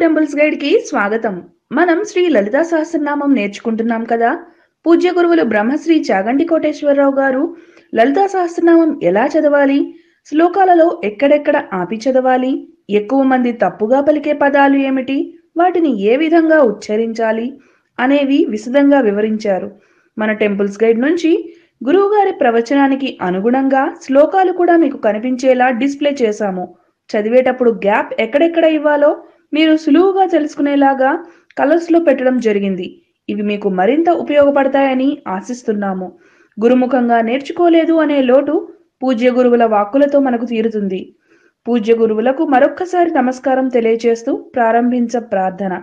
Temples guide కి స్వాగతం మనం శ్రీ లలితా సహస్రనామం నేర్చుకుంటున్నాం కదా పూజ్య గురువులు బ్రహ్మశ్రీ చాగంటి కోటేశ్వరరావు గారు లలితా సహస్రనామం ఎలా చదవాలి శ్లోకాలలో ఎక్కడెక్కడ ఆపి చదవాలి ఎక్కువ మంది తప్పుగా పలికే పదాలు ఏమిటి వాటిని ఏ విధంగా ఉచ్చరించాలి అనేవి విశదంగా వివరించారు మన టెంపుల్స్ గైడ్ నుంచి గురువుగారి ప్రవచనానికి అనుగుణంగా శ్లోకాలు కూడా మీకు కనిపించేలా డిస్ప్లే చేశాము చదివేటప్పుడు గ్యాప్ ఎక్కడెక్కడ ఇవ్వాలో మీరు సులువుగా తెలుసుకునేలాగా కలర్స్ లో పెట్టడం జరిగింది ఇవి మీకు మరింత ఉపయోగపడతాయని ఆశిస్తున్నాము గురుముఖంగా నేర్చుకోలేదు అనే లోటు పూజ్య గురువుల వాక్కులతో మనకు తీరుతుంది పూజ్య గురువులకు మరొక్కసారి నమస్కారం తెలియజేస్తూ ప్రారంభించ ప్రార్థన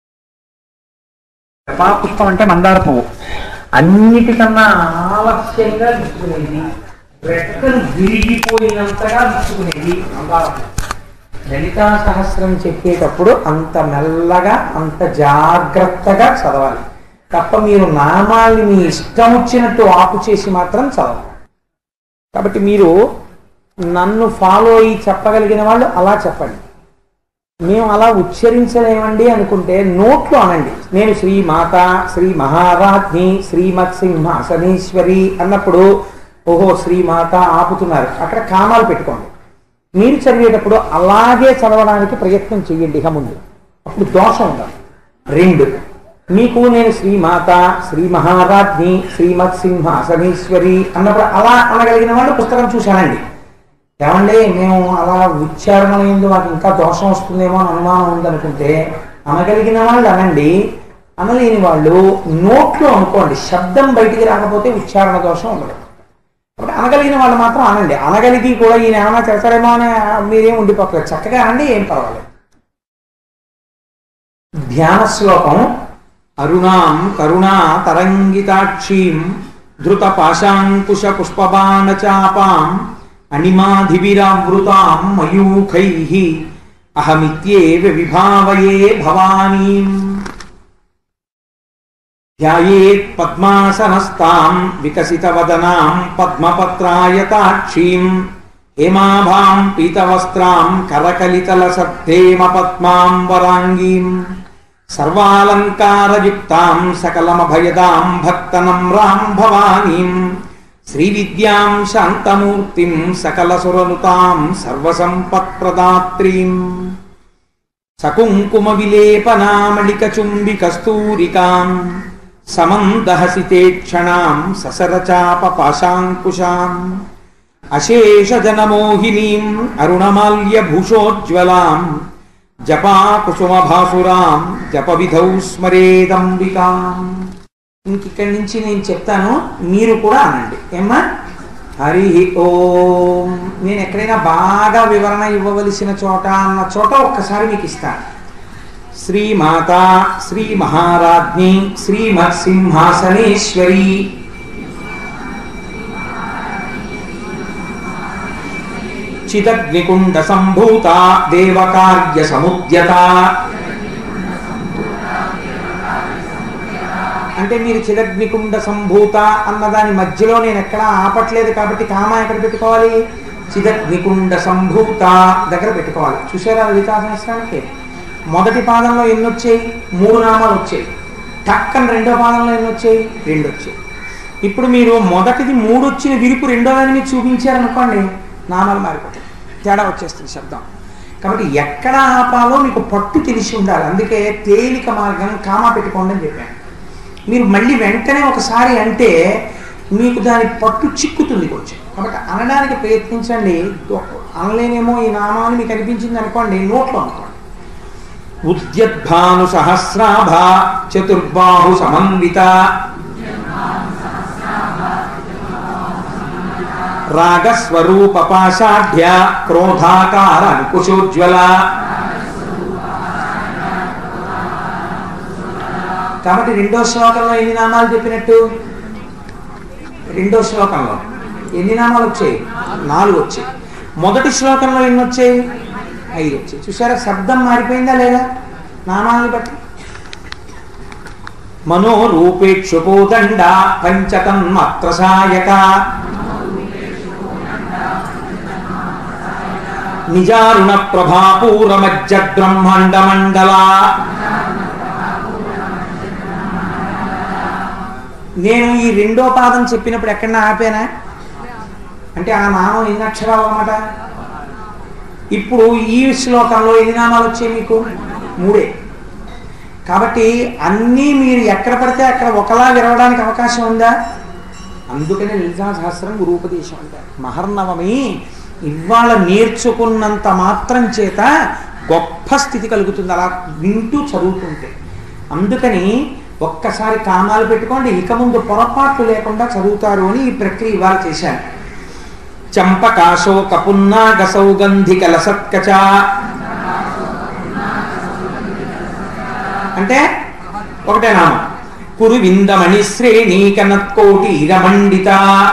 పుష్పం అంటే మందార పువ్వు అన్నిటికన్నా ఆలస్యంగా విచ్చుకునేది రెక్కలు విరిగిపోయినంతగా విచ్చుకునేది మందార పువ్వు లలితా సహస్రం చెప్పేటప్పుడు అంత మెల్లగా అంత జాగ్రత్తగా చదవాలి తప్ప మీరు నామాల్ని మీ ఇష్టం వచ్చినట్టు ఆపు చేసి మాత్రం చదవాలి కాబట్టి మీరు నన్ను ఫాలో అయ్యి చెప్పగలిగిన వాళ్ళు అలా చెప్పండి మేము అలా ఉచ్చరించలేమండి అనుకుంటే నోట్లో అనండి నేను శ్రీ మాత శ్రీ మహారాజ్ని శ్రీమత్ సింహాసనేశ్వరి అన్నప్పుడు ఓహో శ్రీ మాత ఆపుతున్నారు అక్కడ కామాలు పెట్టుకోండి మీరు చదివేటప్పుడు అలాగే చదవడానికి ప్రయత్నం చేయండి ఇక ముందు అప్పుడు దోషం ఉండదు రెండు మీకు నేను శ్రీ మాత శ్రీ మహారాజ్ని శ్రీమత్ సింహాసనేశ్వరి అన్నప్పుడు అలా అనగలిగిన వాళ్ళు పుస్తకం చూశానండి ఏమండి మేము అలా ఉచ్చారణ ఎందు మాకు ఇంకా దోషం వస్తుందేమో అని అనుమానం ఉందనుకుంటే అనగలిగిన వాళ్ళు అనండి అనలేని వాళ్ళు నోట్లో అనుకోండి శబ్దం బయటికి రాకపోతే ఉచ్చారణ దోషం ఉండదు కాబట్టి అనగలిగిన వాళ్ళు మాత్రం అనండి అనగలిగి కూడా ఈయన ఏమైనా చేస్తారేమో అని మీరేం ఉండిపోతారు చక్కగా అనండి ఏం పర్వాలేదు ధ్యాన శ్లోకం అరుణాం కరుణా తరంగితాక్షీం ధృత పాశాంకుశ పుష్పబాణ చాపాం అణిమాధివిరావృతాం మయూఖై అహమిత్యేవ విభావయే భవానీం ధ్యాయేత్ పద్మాసనస్తాం వికసితవదనాం పద్మపత్రాయతాక్షీం హేమాభాం పీతవస్త్రాం కరకలితలసద్ధేమ పద్మాం వరాంగీం సర్వాలంకారయుక్తాం సకలమభయదాం భక్తనమ్రాం భవానీం శ్రీవిద్యాం శాంతమూర్తిం సకలసురనుతాం సర్వసంపత్ప్రదాత్రీం సకుంకుమ విలేపనామళిక చుంబి కస్తూరికాం సమందహసితేక్షణాం ససరచాప పాశాంకుశాం అశేషజనమోహినీం అరుణమాల్య భూషోజ్వలాం జపాకుసుమభాసురాం జపవిధౌ స్మరేదంబికాం ఇంకిక్కడి నుంచి నేను చెప్తాను మీరు కూడా అనండి ఏమ్మా హరి ఓం నేను ఎక్కడైనా బాగా వివరణ ఇవ్వవలసిన చోట అన్న చోట ఒక్కసారి మీకు ఇస్తాను శ్రీమాత శ్రీ మహారాజ్ని శ్రీమత్ సింహాసనేశ్వరి చిదగ్నికుండ సంభూత దేవకార్య సముద్యత అంటే మీరు చిదగ్నికుండ సంభూత అన్నదాని మధ్యలో నేను ఎక్కడా ఆపట్లేదు కాబట్టి కామ ఎక్కడ పెట్టుకోవాలి చిదగ్నికుండ సంభూత దగ్గర పెట్టుకోవాలి చూసారా లలితా సహస్రానికి మొదటి పాదంలో ఎన్ని వచ్చాయి మూడు నామాలు వచ్చాయి టక్కన రెండో పాదంలో ఎన్ని వచ్చాయి రెండు వచ్చాయి ఇప్పుడు మీరు మొదటిది మూడు వచ్చిన విరుపు రెండో దాన్ని మీరు చూపించారనుకోండి నామాలు మారిపోతాయి తేడా వచ్చేస్తుంది శబ్దం కాబట్టి ఎక్కడ ఆపాలో మీకు పట్టు తెలిసి ఉండాలి అందుకే తేలిక మార్గం కామా పెట్టుకోండి అని చెప్పాను మీరు మళ్ళీ వెంటనే ఒకసారి అంటే మీకు దాని పట్టు చిక్కుతుంది కొంచెం కాబట్టి అనడానికి ప్రయత్నించండి అనలేనేమో ఈ నామాన్ని మీకు అనిపించింది అనుకోండి నోట్లో అనుకోండి ఉద్యద్భాను సహస్రాభ చతుర్బాహు సమన్విత రాగస్వరూప పాషాఢ్య క్రోధాకార అంకుశోజ్వల కాబట్టి రెండో శ్లోకంలో ఎన్ని నామాలు చెప్పినట్టు రెండో శ్లోకంలో ఎన్ని నామాలు వచ్చాయి నాలుగు వచ్చాయి మొదటి శ్లోకంలో ఎన్ని వచ్చాయి ఐదు వచ్చాయి చూసారా శబ్దం మారిపోయిందా లేదా నామాలను బట్టి మనోరూపేక్షుపోదండ పంచతన్మాత్ర సాయక నిజారుణ ప్రభాపూర మధ్య బ్రహ్మాండ మండల నేను ఈ రెండో పాదం చెప్పినప్పుడు ఎక్కడన్నా ఆపానా అంటే ఆ నామం ఎన్ని అక్షరాలు అన్నమాట ఇప్పుడు ఈ శ్లోకంలో ఎన్ని నామాలు వచ్చాయి మీకు మూడే కాబట్టి అన్నీ మీరు ఎక్కడ పడితే అక్కడ ఒకలా విరవడానికి అవకాశం ఉందా అందుకనే లలితా సహస్రం గురూపదేశం అంటారు మహర్నవమి ఇవాళ నేర్చుకున్నంత మాత్రం చేత గొప్ప స్థితి కలుగుతుంది అలా వింటూ చదువుతుంటే అందుకని ఒక్కసారి కామాలు పెట్టుకోండి ఇక ముందు పొరపాట్లు లేకుండా చదువుతారు అని ఈ ప్రక్రియ ఇవాళ చేశాను చంపకాశోక పున్నాగ సౌగంధిక లసత్కచ అంటే ఒకటే నామం కురు విందమణి శ్రేణి కనత్కోటి ఇరమండిత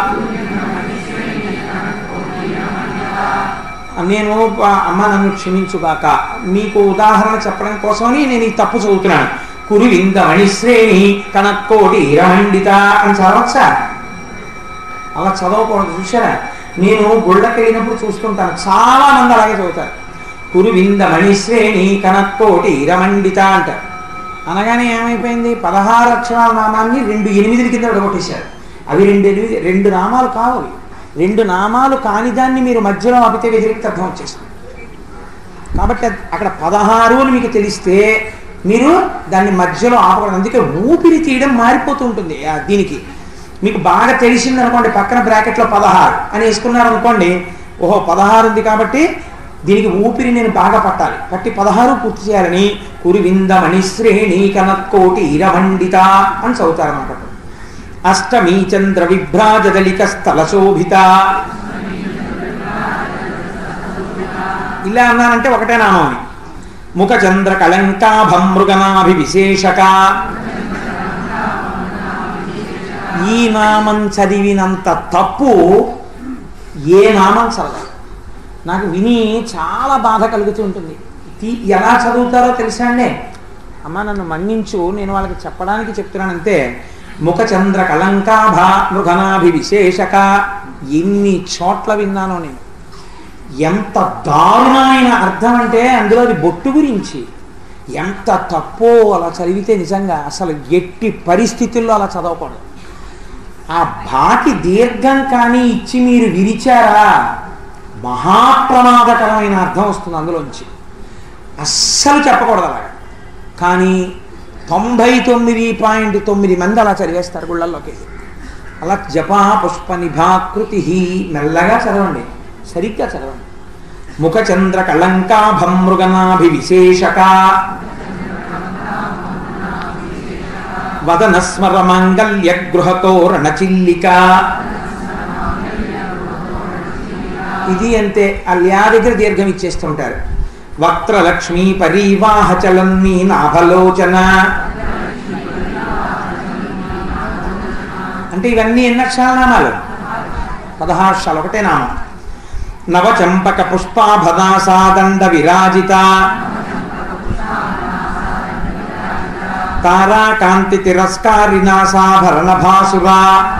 నేను ఆ, అమ్మ నన్ను క్షమించుగాక మీకు ఉదాహరణ చెప్పడం కోసమని నేను ఈ తప్పు చదువుతున్నాను కురు విందమణి శ్రేణి కనత్కోటి ఇరమండిత అని చదవచ్చా అలా చదవకూడదు చూసారా నేను గుళ్ళకి వెళ్ళినప్పుడు చూస్తుంటాను చాలా మంది అలాగే చదువుతారు కురువింద మణిశ్రేణి కనక్కోటి ఇరమండిత అంటారు అనగానే ఏమైపోయింది పదహారు అక్షరాల నామాన్ని రెండు ఎనిమిదిల కింద విడగొట్టేశారు అవి రెండు ఎనిమిది రెండు నామాలు కావు అవి. రెండు నామాలు కాని దాన్ని మీరు మధ్యలో ఆపితే వ్యతిరేక్త అర్థం వచ్చేస్తుంది కాబట్టి అది అక్కడ పదహారు అని మీకు తెలిస్తే మీరు దాన్ని మధ్యలో ఆపకూడదు అందుకే ఊపిరి తీయడం మారిపోతూ ఉంటుంది ఆ దీనికి మీకు బాగా తెలిసింది అనుకోండి పక్కన బ్రాకెట్లో పదహారు అని వేసుకున్నారు అనుకోండి ఓహో పదహారు ఉంది కాబట్టి దీనికి ఊపిరి నేను బాగా పట్టాలి పట్టి పదహారు పూర్తి చేయాలని కురివింద మణిశ్రేణి కనత్కోటి ఇరమండిత అని చదువుతారన్నమాట అష్టమీ చంద్ర విభ్రాజదలిక స్థల శోభిత ఇలా అన్నానంటే ఒకటే నామం అని ముఖ చంద్ర కళంకాభం మృగనాభి విశేషక ఈ నామం చదివినంత తప్పు ఏ నామం చదవాలి నాకు విని చాలా బాధ కలుగుతూ ఉంటుంది తీ- ఎలా చదువుతారో తెలుసా అండి అమ్మ నన్ను మన్నించు నేను వాళ్ళకి చెప్పడానికి చెప్తున్నానంతే ముఖ చంద్ర కలంకాభ మృగనాభి విశేషక ఎన్ని చోట్ల విన్నానో నేను ఎంత దారుణమైన అర్థం అంటే అందులో అది బొట్టు గురించి ఎంత తప్పో అలా చదివితే నిజంగా అసలు ఎట్టి పరిస్థితుల్లో అలా చదవకూడదు ఆ బాకి దీర్ఘం కానీ ఇచ్చి మీరు విరిచారా మహాప్రమాదకరమైన అర్థం వస్తుంది అందులోంచి అస్సలు చెప్పకూడదు అలాగా కానీ తొంభై తొమ్మిది పాయింట్ తొమ్మిది మంది అలా చదివేస్తారు గుళ్ళల్లోకి అలా జపా పుష్ప నిభాకృతి మెల్లగా చదవండి సరిగ్గా చదవండి ముఖచంద్ర కళంకాభం మృగనాభి విశేషక వదన స్మర మాంగల్య గృహతోరణ చిల్లిక ఇది అంతే ఆ ల్యా దగ్గర దీర్ఘం ఇచ్చేస్తుంటారు వక్త్రలక్ష్మీ పరీవాహ చలన్ని నాభలోచన అంటే ఇవన్నీ ఎన్ని అక్షరాల నామాలు పదహారు అక్షరాలు ఒకటే నామం నవచంపక పుష్పాభదాసాదండ విరాజిత తారాకాంతి తిరస్కారినాసాభరణ భాసురా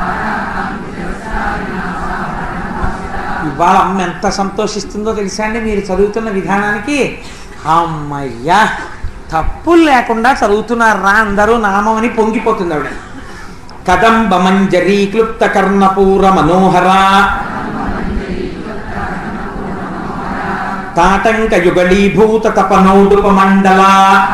ఇవాళ అమ్మ ఎంత సంతోషిస్తుందో తెలుసా అండి మీరు చదువుతున్న విధానానికి అమ్మయ్యా తప్పులు లేకుండా చదువుతున్నారా అందరూ నామం అని పొంగిపోతుంది ఆవిడ కదంబ మంజరీ క్లుప్త కర్ణపూర మనోహర తాటంక యుగళీభూత తపనౌడుప మండల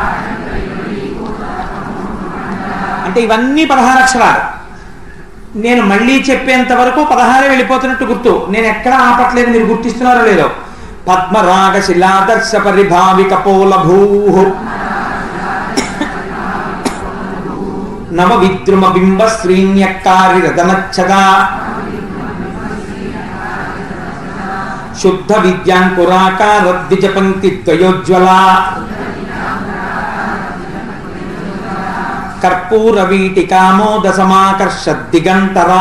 అంటే ఇవన్నీ పదహారు అక్షరాలు నేను మళ్ళీ చెప్పేంత వరకు పదహారే వెళ్ళిపోతున్నట్టు గుర్తు నేను ఎక్కడ ఆపట్లేదు మీరు గుర్తిస్తున్నారో లేదో పద్మరాగ శిలాదర్శ పరిభావిక పోల భూ నవ విద్రుమ బింబ శ్రీన్యక్కారి రదనచ్చగా శుద్ధ విద్యాంకురాకార ద్విజ పంక్తి ద్వయోజ్వల కర్పూర వీటికామోద సమాకర్ష దిగంతరా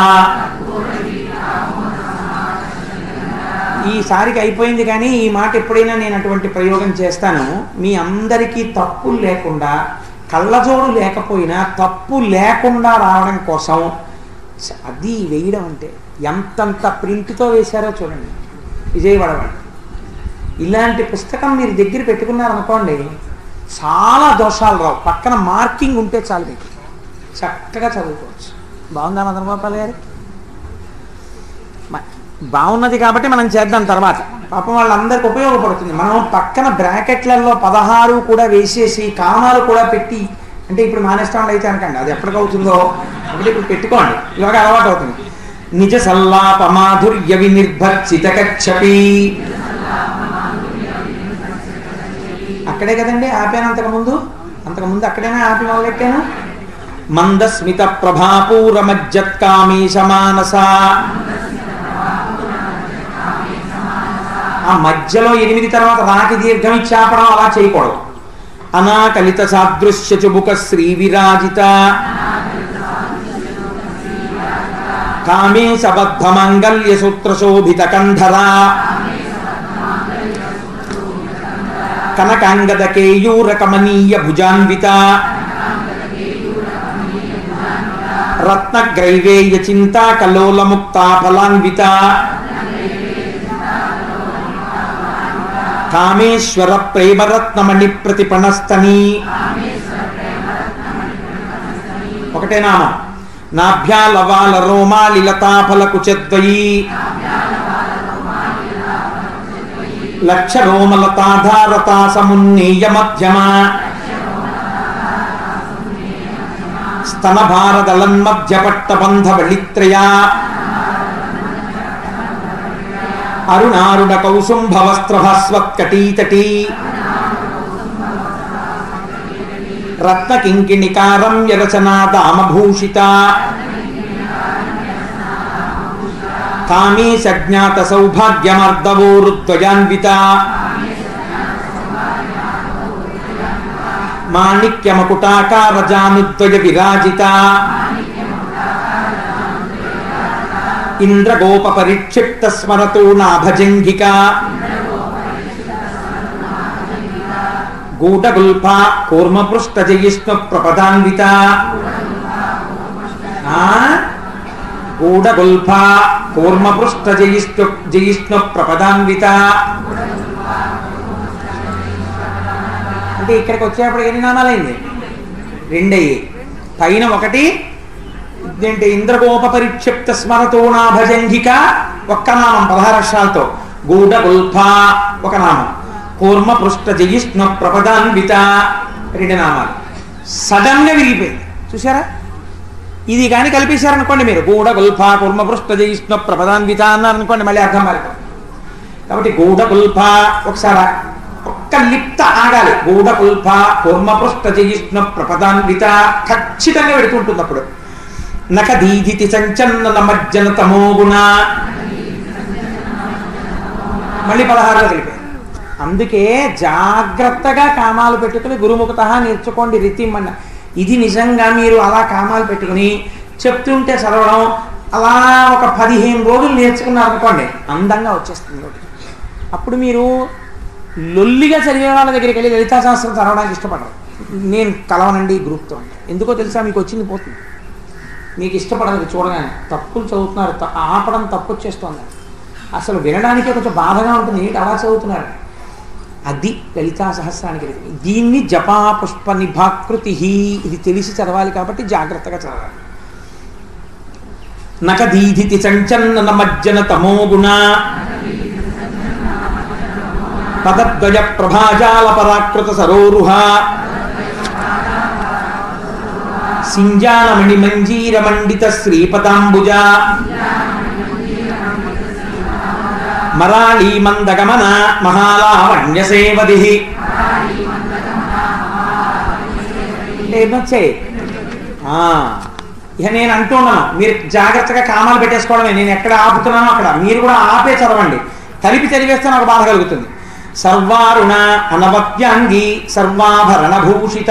ఈసారికి అయిపోయింది కానీ ఈ మాట ఎప్పుడైనా నేను అటువంటి ప్రయోగం చేస్తాను మీ అందరికీ తప్పు లేకుండా కళ్ళజోడు లేకపోయినా తప్పు లేకుండా రావడం కోసం చ- అది వేయడం అంటే ఎంతంత ప్రింట్తో వేశారో చూడండి విజయవాడ వాళ్ళు ఇలాంటి పుస్తకం మీరు దగ్గర పెట్టుకున్నారనుకోండి చాలా దోషాలు రావు పక్కన మార్కింగ్ ఉంటే చాలు మీకు చక్కగా చదువుకోవచ్చు బాగుందా మదనగోపాల్ గారు మ- బాగున్నది కాబట్టి మనం చేద్దాం తర్వాత పాపం వాళ్ళందరికి ఉపయోగపడుతుంది మనం పక్కన బ్రాకెట్లలో పదహారు కూడా వేసేసి కామాలు కూడా పెట్టి అంటే ఇప్పుడు మానేస్తాం అయితే అనకండి అది ఎప్పటికవుతుందో ఒకటి ఇప్పుడు పెట్టుకోండి ఇలాగ అలవాటు అవుతుంది నిజ సల్లాప మాధుర్య వినిర్భర్చిత కచ్చపి అక్కడే కదండి ఆపాను అంతకుముందు అంతకుముందు అక్కడేనా ఆపి మొదలెట్టాను మందస్మిత ప్రభాపూర మజ్జత్కామీశ మానస ఆ మధ్యలో ఎనిమిది తర్వాత రాకి దీర్ఘం ఇచ్చాపడం అలా చేయకూడదు అనాకలిత సాదృశ్య చుబుక శ్రీ విరాజిత కామే సబద్ధ మంగళ్య సూత్ర శోభిత కంధర కనకాంగద కేయూర కమనీయ భుజాన్విత రత్నగ్రైవేయ చింతా కలోల ముక్తా ఫలాన్విత కామేశ్వర ప్రేమరత్నమణి ప్రతిపణస్తని ఒకటే నామం నాభ్యాలవాల రోమాలి లతాఫల కుచద్వయీ లక్ష రోమలతాధారతా సమున్నీయ మధ్యమ స్తన భారదలన్మధ్యపట్ట బంధ బళిత్రయా అరుణారుణ కౌసుంభవస్త్రభస్వత్కటీతటీ రత్నకింకిణికారం యరచనా దామభూషిత కామే సజ్ఞాత సౌభాగ్యమర్దవోరుద్వయాన్విత మాణిక్యమకుటాకార జానుద్వయ విరాజిత ఇంద్రగోప పరిక్షిప్త స్మరతో నాభజంఘిక గూటగుల్ఫ కూర్మపృష్ఠ జయిష్ణు ప్రపదాన్విత ఆ? గూఢగుల్ఫ కూర్మపృష్ఠ జయిష్ణు జయిష్ణు ప్రపదాన్విత అంటే ఇక్కడికి వచ్చేప్పుడు ఎన్ని నామాలైంది రెండయ్యి పైన ఒకటి ఏంటి ఇంద్రగోప పరిక్షిప్త స్మరతో నాభజంఘిక ఒక్క నామం పదహారు అక్షరాలతో గూఢగుల్ఫ ఒక నామం కూర్మ పృష్ఠ జయిష్ణు ప్రపదాన్విత రెండు నామాలు సడన్ గా విరిగిపోయింది చూసారా ఇది కానీ కల్పించారనుకోండి మీరు గూఢ గుల్ఫ కుర్మ పృష్ఠ జయిష్ణు ప్రపదాన్విత అన్నారనుకోండి మళ్ళీ అర్థం మారిపోతుంది కాబట్టి గూఢ గుల్ఫ ఒకసారి ఒక్క లిప్త ఆగాలి గూఢ గుల్ఫ కుర్మ పృష్ఠ జయిష్ణు ప్రపదాన్విత ఖచ్చితంగా పెడుతుంటుంది అప్పుడు నక దీధితి సంచన్న నమజ్జన తమోగుణ మళ్ళీ పదహారులో కలిపారు అందుకే జాగ్రత్తగా కామాలు పెట్టుకుని గురుముఖత నేర్చుకోండి రితిమ్మన్న ఇది నిజంగా మీరు అలా కామాలు పెట్టుకుని చెప్తుంటే చదవడం అలా ఒక పదిహేను రోజులు నేర్చుకున్నారనుకోండి అందంగా వచ్చేస్తుంది నోటికి. అప్పుడు మీరు లొల్లిగా చదివే వాళ్ళ దగ్గరికి వెళ్ళి లలితా శాస్త్రం చదవడానికి ఇష్టపడరు నేను కలవనండి ఈ గ్రూప్తో అంటే ఎందుకో తెలుసా మీకు వచ్చింది పోతుంది మీకు ఇష్టపడదు చూడగానే తప్పులు చదువుతున్నారు త- ఆపడం తప్పు వచ్చేస్తోంది అసలు వినడానికే కొంచెం బాధగా ఉంటుంది ఏంటి అలా చదువుతున్నారు అది లలితా సహస్రానికి రీతి. దీన్ని జపా పుష్ప నిభాకృతి ఇది తెలిసి చదవాలి కాబట్టి జాగ్రత్తగా చదవాలి నక దీధితి సంచన్న నమజ్జన తమోగుణ పదద్వయ ప్రభాజాల పరాకృత సరోరుహ సింజానమణి మంజీర మండిత శ్రీపదాంబుజ మరాళీ మందగమన మహాలావణ్య సేవది ఏమొచ్చాయి ఆ, ఇక నేను అంటున్నాను మీరు జాగ్రత్తగా కామాలు పెట్టేసుకోవడమే నేను ఎక్కడ ఆపుతున్నానో అక్కడ మీరు కూడా ఆపే చదవండి కలిపి చదివేస్తే నాకు బాధ కలుగుతుంది సర్వారుణ అనవత్యాంగి సర్వాభరణ భూషిత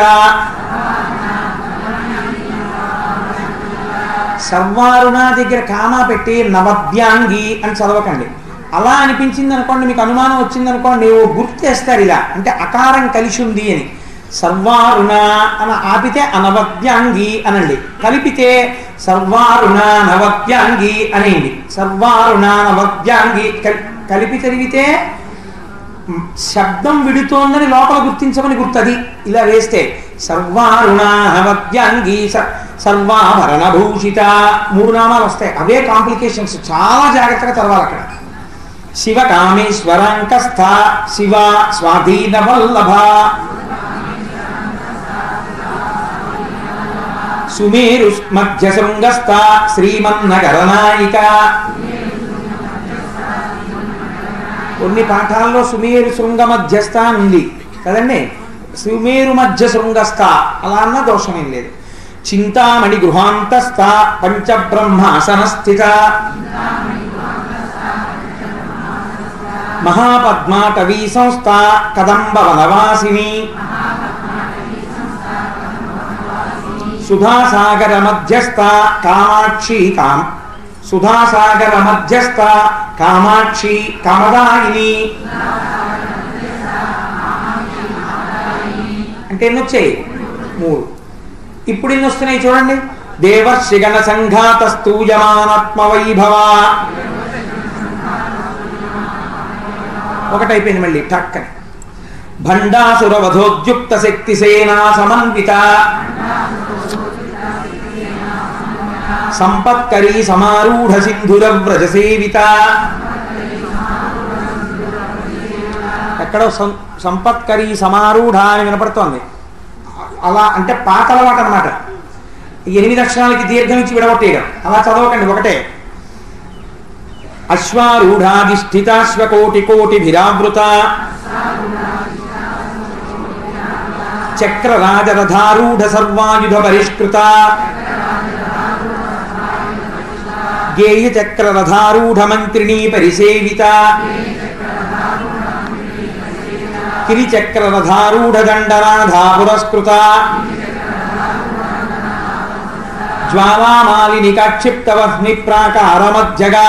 సర్వారుణ దగ్గర కామా పెట్టి నవద్యాంగి అని చదవకండి అలా అనిపించింది అనుకోండి మీకు అనుమానం వచ్చింది అనుకోండి ఓ గుర్తేస్తారు ఇలా అంటే అకారం కలిసి ఉంది అని సర్వారుణ అని ఆపితే అనవద్యాంగి అనండి కలిపితే సర్వారుణ నవద్యాంగి అనేయండి సర్వారుణ నవద్యాంగి కల్- కలిపి చదివితే మ్, శబ్దం విడుతోందని లోపల గుర్తించమని గుర్తది ఇలా వేస్తే సర్వారుణాహవద్యాంగీ స- సర్వాభరణ భూషిత మూడు నామాలు వస్తాయి అవే కాంప్లికేషన్స్ చాలా జాగ్రత్తగా చదవాలి అక్కడ శివ కామేశ్వరాంకస్థ శివ స్వాధీన వల్లభ సుమేరు మధ్య శృంగస్థ శ్రీమన్నగరనాయిక కొన్ని పాఠాల్లో సుమేరు శృంగ మధ్యస్థ అని ఉంది కదండి సుమేరు మధ్య శృంగస్థ అలా అన్న దోషమేం లేదు చింతామణి గృహాంతస్థ పంచబ్రహ్మాసన స్థిత మహాపద్మాటవీ సంస్థ కదంబ వనవాసిని సుధాసాగర మధ్యస్థ కామాక్షి కామ సుధాసాగర మధ్యస్థ కామాక్షి కామదాయిని అంటే ఎన్ని వచ్చాయి మూడు ఇప్పుడు ఎన్ని వస్తున్నాయి చూడండి దేవర్షిగణ సంఘాత స్తూయమానాత్మ వైభవ ఒకటైపోయింది మళ్ళీ టక్కని భండాసుర వధోద్యుక్త శక్తి సేనా సమన్విత సంపత్కరీ సమారూఢ సింధుర వ్రజ సేవిత ఎక్కడో సం- సంపత్కరీ సమారూఢ అని వినపడుతోంది అలా అంటే పాత అలవాటు అనమాట ఎనిమిది అక్షరాలకి దీర్ఘం ఇచ్చి విడగొట్టేయడం అలా చదవకండి ఒకటే అశ్వారూఢాధిష్ఠితాశ్వకోటి కోటి భిరావృత చక్రరాజరథారూఢ సర్వాయుధ పరిష్కృత గేయ చక్రరథారూఢ మంత్రిణీ పరిసేవిత కిరిచక్రరథారూఢ దండనాథా పురస్కృత జ్వాలామాలిని కాక్షిప్తవహ్ని ప్రాకారమధ్యగా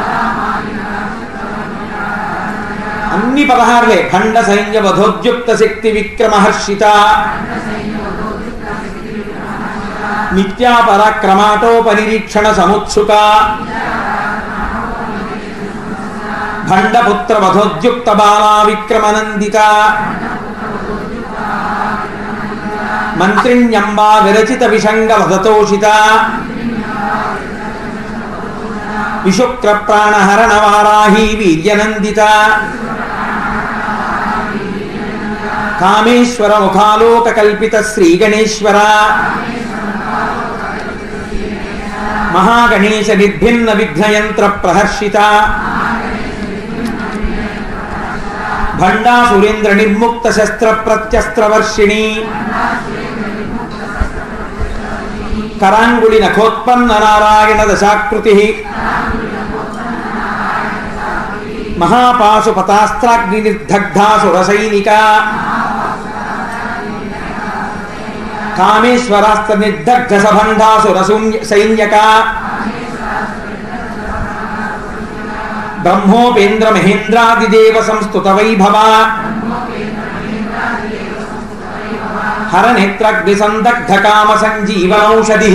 అన్ని పదహారులే ఖండ సైన్య వధోద్యుక్త శక్తి విక్రమహర్షిత నిత్యాపరాక్రమాటోపనిరీక్షణ సముత్సుక భండపుత్ర వధోద్యుక్త బాలా విక్రమనందిత మంత్రిణ్యంబా విరచిత విషంగ వధతోషిత విశుక్ర ప్రాణహరణ వారాహి వీర్యనందిత కామేశ్వర ముఖాలోక కల్పిత శ్రీ గణేశ్వర మహాగణేశ నిర్భిన్న విఘ్నయంత్ర ప్రహర్షిత భండా సురేంద్ర నిర్ముక్త శస్త్ర ప్రత్యస్త్రవర్షిణి కరాంగుళి నఖోత్పన్న నారాయణ దశాకృతి మహాపాశుపతాస్త్రాగ్ని నిర్దగ్ధాసురసైనిక కామేశ్వరాస్త్ర నిర్దగ్ధ సభండాసుర సైన్యక బ్రహ్మోపేంద్ర మహేంద్రాదిదేవ సంస్థుత వైభవ హర నేత్రగ్ని సందగ్ధ కామ సంజీవనౌషధి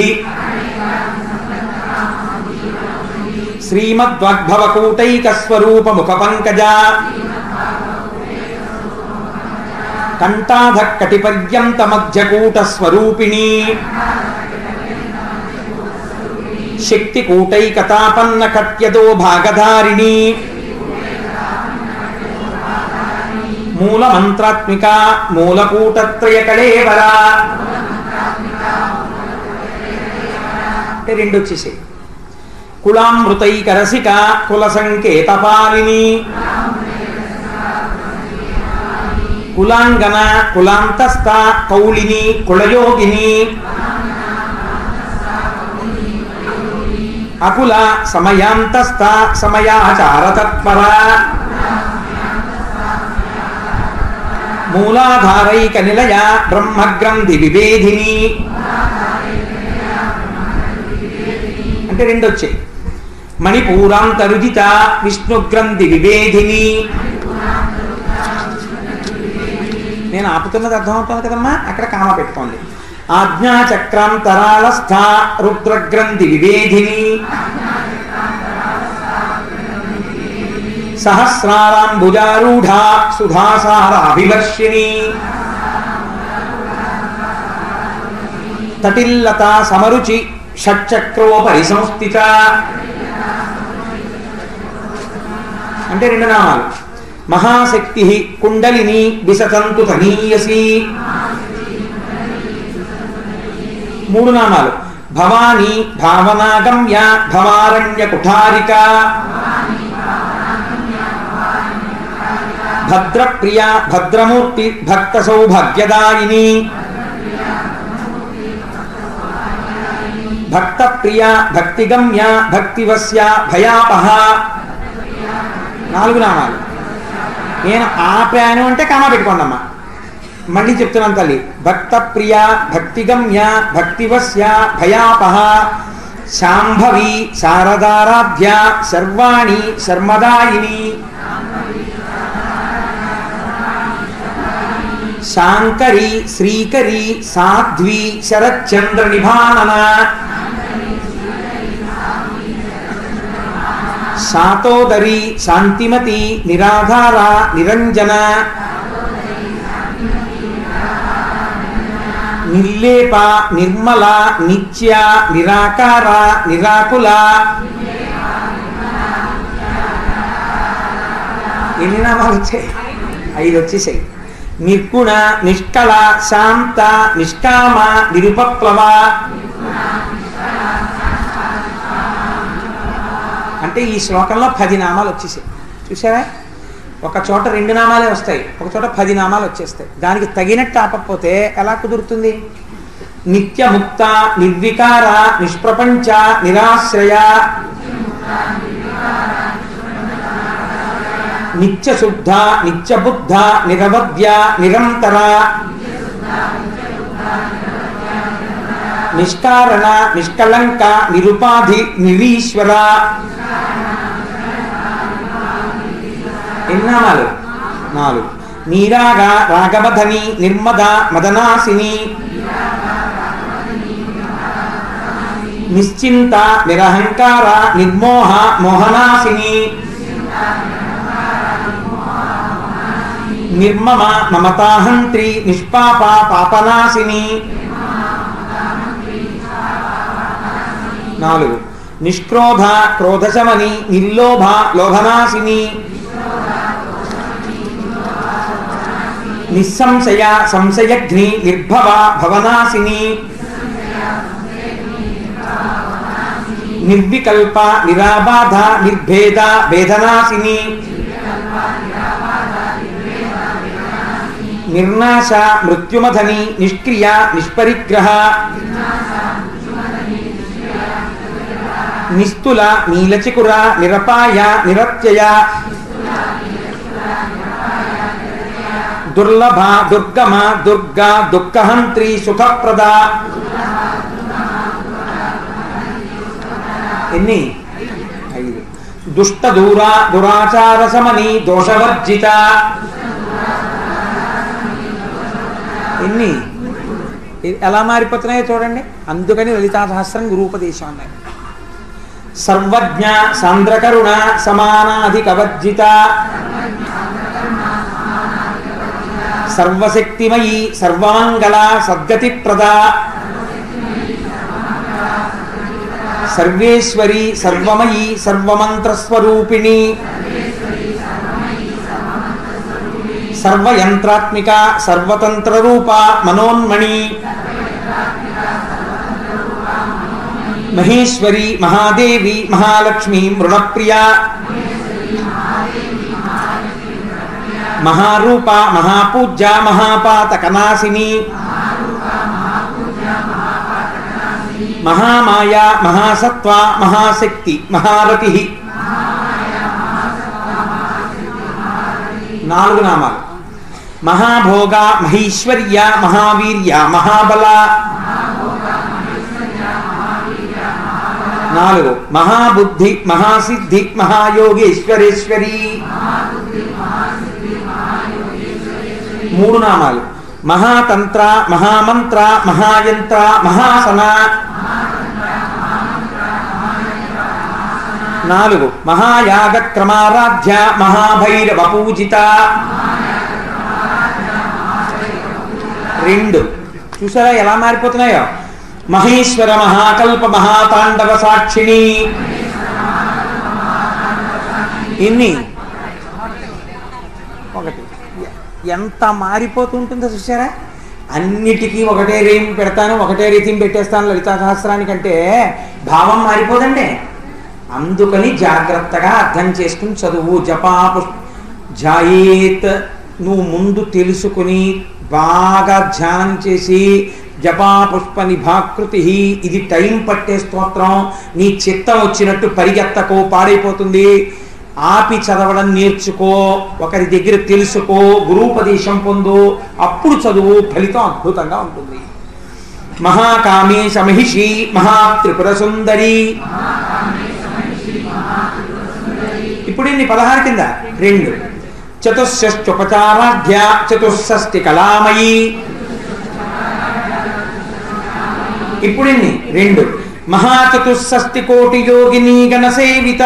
శ్రీమద్వాగ్భవకూటైక స్వరూప ముఖ పంకజ కంఠాధ కటిపర్యంత మధ్యకూట స్వరూపిణి శక్తి కూటైకతాపన్న కట్యదో భాగధారిణి మూల మంత్రాత్మిక మూలకూటత్రయ కళేవర అంటే రెండు వచ్చేసాయి కులామృతైక రసిక కుల సంకేతపాలిని కులాంగన కులాంతస్థ కౌలిని కులయోగిని అకుల సమయాంతస్థ సమయాచార తత్పర మూలాధారైక నిలయ బ్రహ్మగ్రంథి విభేదిని అంటే రెండు వచ్చాయి మణిపూరాంతరుజిత విష్ణుగ్రంథి విభేదిని నేను ఆపుతున్నది అర్థమవుతుంది కదమ్మా అక్కడ కామ పెట్టుకోండి ఆజ్ఞాచక్రాంతరాళస్థ రుద్రగ్రంథి వివేధిని సహస్రారాంబుజారూఢ సుధాసారాభివర్షిణి తటిల్లత సమరుచి షట్చక్రోపరి సంస్థిత అంటే రెండు నామాలు మహాశక్తి కుండలిని విసతంతు తనీయసి మూడు నామాలు భవానీ భావనాగమ్య భవారణ్య కుఠారిక భద్రప్రియ భద్రమూర్తి భక్త సౌభాగ్యదాయిని భక్త ప్రియ భక్తిగమ్య భక్తివస్య భయాపహ నాలుగు నామాలు నేను ఆపాను అంటే కామా పెట్టుకోండి అమ్మా మళ్ళీ చెప్తున్నాను తల్లి భక్త ప్రియ భక్తిగమ్య భక్తివస్య భయాపహ శాంభవి శారదారాధ్య సర్వాణి శర్మదాయిని శాంకరి శ్రీకరి సాధ్వి శరచంద్ర నిభానన శాతోదరి శాంతిమతి నిరాధార నిరంజన నిర్లేప నిర్మల నిత్య నిరాకార నిరాకుల ఎన్ని నామాలు వచ్చాయి ఐదు వచ్చేసాయి నిర్గుణ నిష్కళ శాంత నిష్కామ నిరుపప్లవ అంటే ఈ శ్లోకంలో పది నామాలు వచ్చేసాయి చూసారా ఒక చోట రెండు నామాలే వస్తాయి ఒక చోట పది నామాలు వచ్చేస్తాయి దానికి తగినట్టు ఆపకపోతే ఎలా కుదురుతుంది నిత్యముక్త నిర్వికార నిష్ప్రపంచ నిరాశ్రయ నిత్యశుద్ధ నిత్యబుద్ధ నిరవధ్య నిరంతర నిష్కారణ నిష్కలంక నిరుపాధి నిరీశ్వర ఎన్నామాలు నాలుగు నీరాగ రాగమధని నిర్మద మదనాసిని నిశ్చింత నిరహంకార నిర్మోహ మోహనాసిని నిర్మమ మమతాహంత్రి నిష్పాప పాపనాశిని నాలుగు నిష్క్రోధ క్రోధశమని నిర్లోభ లోభనాశిని నిస్సంశయ సంశయఘ్ని నిర్భవ భవనాశిని నిర్వికల్ప నిరాబాధ నిర్భేద వేదనాశిని నిర్నాశ మృత్యుమధని నిష్క్రియ నిష్పరిగ్రహ నిస్తుల నీలచికుర నిరపాయ నిరత్యయ దుర్లభ దుర్గమ దుర్గా దుఃఖహంత్రి సుఖప్రద ఎన్ని ఐదు దుష్ట దూర దురాచార సమని దోషవర్జిత ఎన్ని ఇ- ఎలా మారిపోతున్నాయో చూడండి అందుకని లలితా సహస్రం గురూపదేశం అన్నారు సర్వజ్ఞ సాంద్రకరుణ సమానాధికవర్జిత సర్వశక్తిమయీ సర్వమంగళ సద్గతి ప్రద సర్వేశ్వరి సర్వమయీ సర్వమంత్రస్వరూపిణి సర్వయంత్రాత్మిక సర్వతంత్రరూప మనోన్మణి మహేశ్వరి మహాదేవి మహాలక్ష్మి మృణప్రియ మహారూప మహాపూజ్య మహాపాతకనాశిని మహామాయ మహాసత్వ మహాశక్తి మహారతి నాలుగు నామాలు మహాభోగ మహేశ్వర్య మహావీర్య మహాబల నాలుగు మహాబుద్ధి మహాసిద్ధి మహాయోగేశ్వరేశ్వరి మూడు నామాలు మహాతంత్ర మహామంత్ర మహాయంత్ర మహాసన నాలుగు మహాయాగ క్రమారాధ్య మహాభైరవ పూజిత రెండు చూసారా ఎలా మారిపోతున్నాయో మహేశ్వర మహాకల్ప మహాతాండవ సాక్షిణి ఇన్ని ఒకటి ఎంత మారిపోతుంటుందో చూసారా అన్నిటికీ ఒకటే రేం పెడతాను ఒకటే రీతిని పెట్టేస్తాను లలితా సహస్రానికంటే భావం మారిపోదండి అందుకని జాగ్రత్తగా అర్థం చేసుకుని చదువు జపాపు జాయేత్ నువ్వు ముందు తెలుసుకుని బాగా ధ్యానం చేసి జపా పుష్ప నిభాకృతి ఇది టైం పట్టే స్తోత్రం నీ చిత్తం వచ్చినట్టు పరిగెత్తకో పాడైపోతుంది ఆపి చదవడం నేర్చుకో ఒకరి దగ్గర తెలుసుకో గురూపదేశం పొందు అప్పుడు చదువు ఫలితం అద్భుతంగా ఉంటుంది మహాకామేశ మహిషి మహాత్రిపుర సుందరి ఇప్పుడు ఇన్ని పదహారు కింద రెండు చతుషష్ట్యుపచారాధ్య చతుషష్టి కళామయి ఇప్పుడు ఇన్ని రెండు మహాచతుషష్టి కోటి యోగిని గణ సేవిత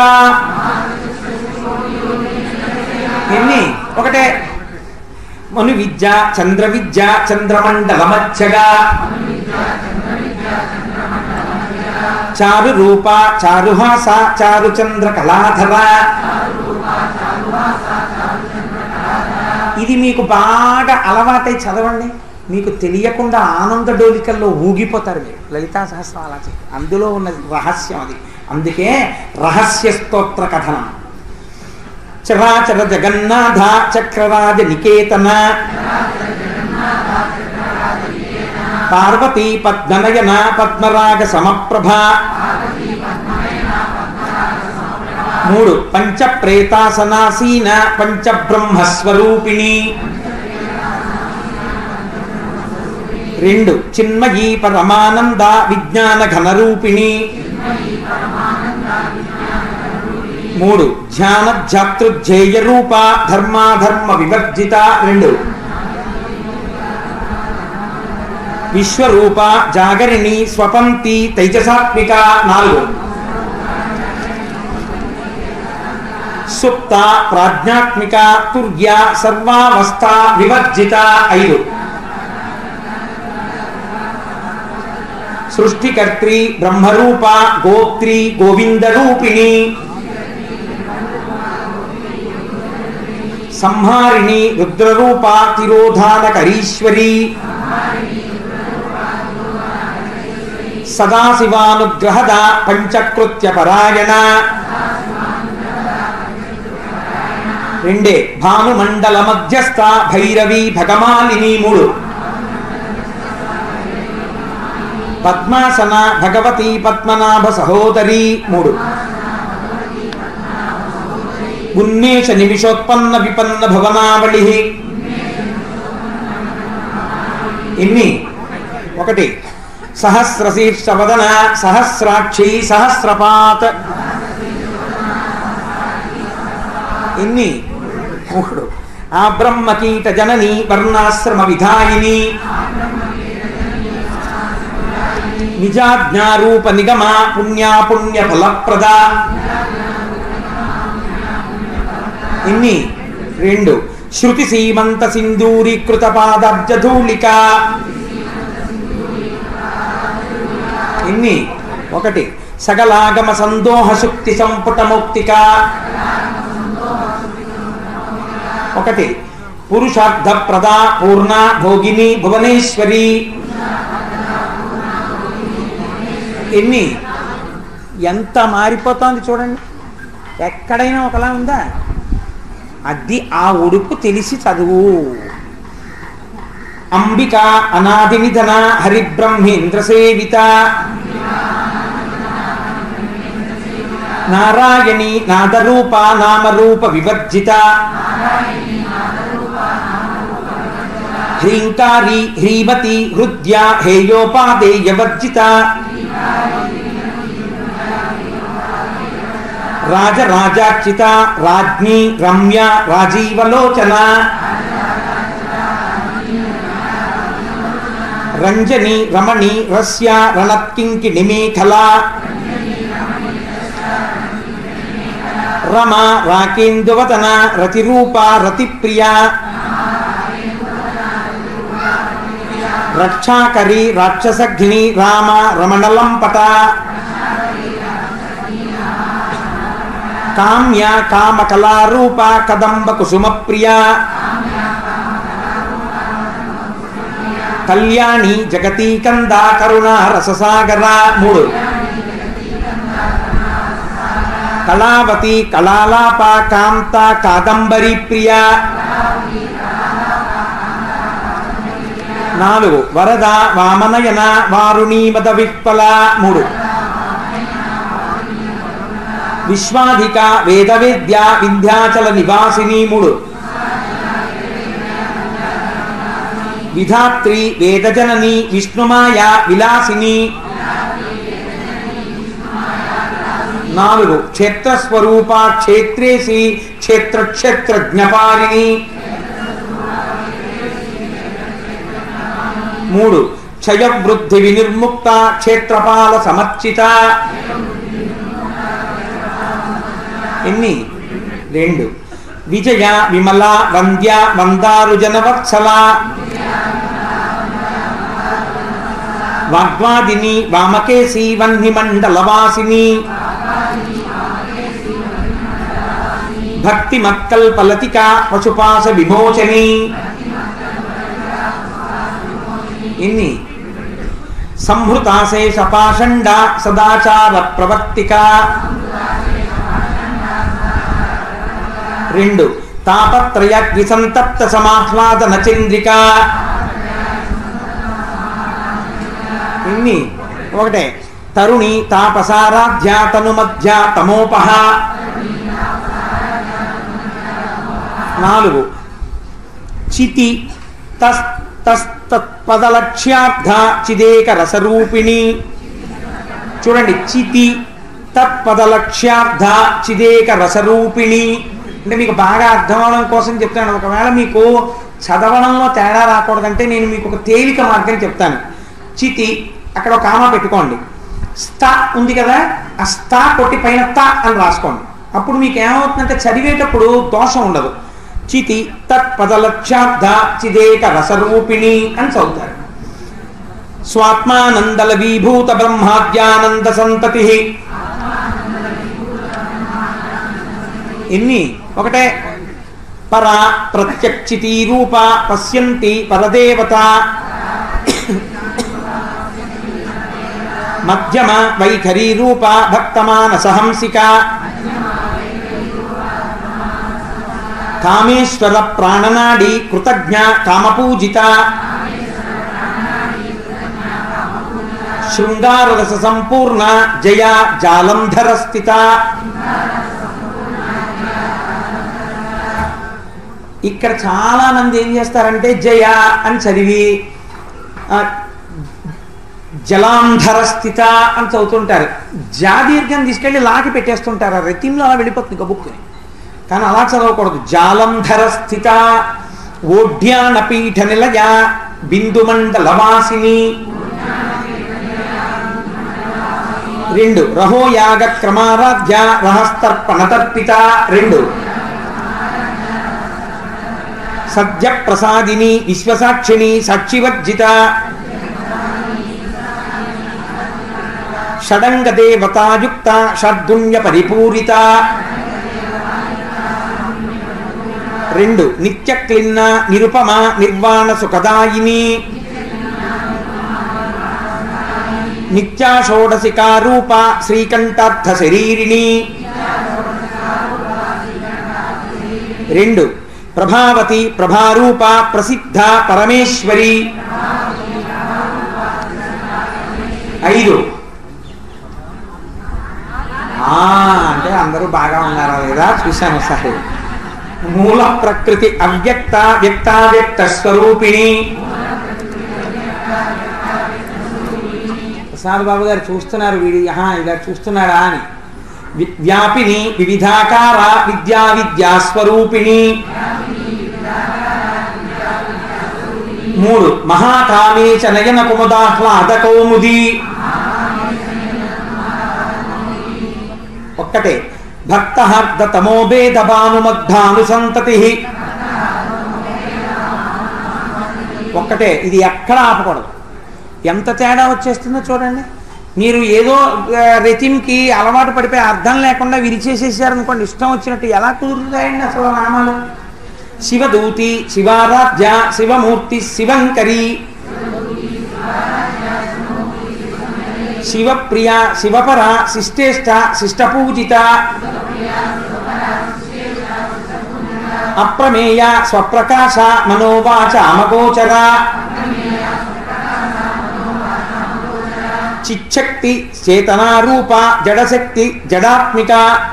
ఎన్ని ఒకటే మను విద్య చంద్ర విద్య చంద్రమండల మధ్యగా చారు రూప చారుహాస చారు చంద్ర కళాధర ఇది మీకు బాగా అలవాటై చదవండి మీకు తెలియకుండా ఆనంద డోలికల్లో ఊగిపోతారు మీరు లలితా సహస్రం అలా చేయండి. అందులో ఉన్న రహస్యం అది అందుకే రహస్య స్తోత్ర కథనం చరాచర జగన్నాథ చక్రరాజ నికేతన పార్వతీ పద్మనయన పద్మరాగ సమప్రభ మూడు పంచ ప్రేతాసనాసీన పంచ బ్రహ్మస్వరూపిణి రెండు చిన్మయీ పరమానంద విజ్ఞాన ఘనరూపిణి మూడు ధ్యాన జాతృధ్యేయ రూప ధర్మాధర్మ వివర్జిత రెండు విశ్వరూప జాగరిణి స్వపంతి తైజసాత్మిక నాలుగు సుప్త ప్రాజ్ఞాత్మిక తుర్య సర్వావస్థ వివర్జిత ఐదు సృష్టికర్త్రి బ్రహ్మరూప గోత్రి గోవిందరూపిణి సంహారిణి రుద్రరూప తిరోధానకరీశ్వరి సదాశివానుగ్రహద పంచకృత్య పరాయణ రెండే భానుమండల మధ్యస్థ భైరవి భగమాలిని మూడు పద్మాసన భగవతి పద్మనాభ సహోదరి మూడు ఉన్మేష నిమిషోత్పన్న విపన్న భవనావళి ఎన్ని ఒకటి సహస్రశీర్షవదన సహస్రాక్షి సహస్రపాత్ ఎన్ని మూడు ఆ బ్రహ్మకీట జనని వర్ణాశ్రమ విధాయిని నిజాజ్ఞారూప నిగమ పుణ్యా పుణ్య ఫలప్రద ఎన్ని రెండు శృతి సీమంత సింధూరీకృత పాదబ్జధూళిక ఎన్ని ఒకటి సకలాగమ సందోహ శుక్తి సంపుట మౌక్తిక ఒకటి పురుషార్థ ప్రదా పూర్ణ భోగిని భువనేశ్వరి ఎన్ని ఎంత మారిపోతోంది చూడండి ఎక్కడైనా ఒకలా ఉందా అది ఆ ఉడుపు తెలిసి చదువు అంబిక అనాది నిధన హరిబ్రహ్మేంద్ర సేవిత నారాయణి నాదరూప నామరూప వివర్జిత హ్రీంకారి హ్రీమతి హృద్య హేయోపాదేయ వర్జిత రాజరాజార్చిత రాజ్ఞి రమ్య రాజీవలోచన రంజని రమణి రస్య రణత్కింకి నిమేఖల రమ రాకేందువదన రతిరూప రతిప్రియ రక్షాకరి రాక్షసఘ్ని రామ రమణలంపట కామ్య కామకళారూప కదంబ కుసుమ ప్రియ కళ్యాణి జగతీ కంద కరుణ రససాగర మూడు కళావతి కళాలాప కాంత కాదంబరి ప్రియ నాలుగు వరద వామనయన వారుణీ మద విప్పల మూడు విశ్వాధిక వేదవేద్య వింధ్యాచల నివాసిని మూడు విధాత్రి వేదజనని విష్ణుమాయ విలాసిని నాలుగు క్షేత్రస్వరూప క్షేత్రేసి క్షేత్ర క్షేత్రజ్ఞపారిణి మూడు క్షయవృద్ధి వినిర్ముక్త క్షేత్రపాల సమర్చిత ఎన్ని రెండు విజయ విమల వంద్య వందారు జనవత్సల వాగ్వాదిని వామకేశి వహ్ని మండలవాసిని భక్తి మక్కల్పలతిక పశుపాస విమోచని ఇన్ని సంహృతాశేష పాషండ సదాచార ప్రవర్తిక రెండు తాపత్రయ విసంతప్త సమాహ్లాదన చంద్రిక ఇన్ని ఒకటే తరుణి తాపసారాధ్య తను మధ్య తమోపహ నాలుగు చితి తస్ తస్ తత్పదలక్ష్యార్థ చిదేక రసరూపిణి చూడండి చితి తత్పదలక్ష్యార్థ చిదేక రసరూపిణి అంటే మీకు బాగా అర్థం అవడం కోసం చెప్తాను ఒకవేళ మీకు చదవడంలో తేడా రాకూడదంటే నేను మీకు ఒక తేలిక మార్గం చెప్తాను చితి అక్కడ ఒక కామా పెట్టుకోండి స్థ ఉంది కదా ఆ స్థ కొట్టి పైన త అని రాసుకోండి అప్పుడు మీకు ఏమవుతుందంటే చదివేటప్పుడు దోషం ఉండదు చితి తత్పదలక్ష్యార్థ చిదేక రసరూపిణి అని చదువుతారు స్వాత్మానందల విభూత బ్రహ్మాద్యానంద సంతతి ఎన్ని ఒకటే పర ప్రత్యక్షితి రూప పశ్యంతి పరదేవత మధ్యమ వైఖరీ రూప భక్తమానసహంసిక కామేశ్వర ప్రాణనాడి కృతజ్ఞ కామపూజిత శృంగారరస సంపూర్ణ జయ జాలంధర స్థిత ఇక్కడ చాలా మంది ఏం చేస్తారంటే జయ అని చదివి ఆ, జలాంధర స్థిత అని చదువుతుంటారు జాదీర్ఘం తీసుకెళ్లి లాకి పెట్టేస్తుంటారు ఆ రెతింలో అలా వెళ్ళిపోతుంది గబుక్కుని కానీ అలా చదవకూడదు జాలంధర స్థిత ఓడ్యాన పీఠ నిలయ బిందుమండలవాసిని రెండు రహోయాగ క్రమారాధ్య రహస్తర్పణ తర్పిత రెండు సద్య ప్రసాదిని విశ్వసాక్షిణి సాక్షివర్జిత షడంగ దేవతాయుక్త షడ్గుణ్య పరిపూరిత రెండు నిత్య క్లిన్న నిరుపమ నిర్వాణ సుఖదాయిని నిత్యా షోడశికారూప శ్రీకంఠార్థ శరీరిణి రెండు ప్రభావతి ప్రభారూప ప్రసిద్ధ పరమేశ్వరి ఐదు ఆ, అంటే అందరూ బాగా ఉన్నారా లేదా చూశాను ఒకసారి మూల ప్రకృతి అవ్యక్త వ్యక్తావ్యక్త స్వరూపిణి ప్రసాద్ బాబు గారు చూస్తున్నారు వీడి ఆహా, ఇలా చూస్తున్నాడా అని వి- వ్యాపిని వివిధాకార విద్యా విద్యా స్వరూపిణి మూడు మహాకామేచ నయన కుముదాహ్లాద కౌముది ఒక్కటే భక్తహర్ద తమోభేద భానుమగ్ధాను సంతతి ఒక్కటే ఇది ఎక్కడ ఆపకూడదు ఎంత తేడా వచ్చేస్తుందో చూడండి మీరు ఏదో ఆ, రెతిమ్కి అలవాటు పడిపోయి అర్థం లేకుండా విరిచేసేసారనుకోండి ఇష్టం వచ్చినట్టు ఎలా కుదురుతాయండి అసలు నామాలు శివదూతి శివారాధ్య శివమూర్తి శివంకరి శివప్రియ శివపర శిష్టేష్ట శిష్టపూజిత అప్రమేయ స్వప్రకాశ మనోవాచ అమగోచర చిచ్చక్తి చేతనారూప జడశక్తి జడాత్మిక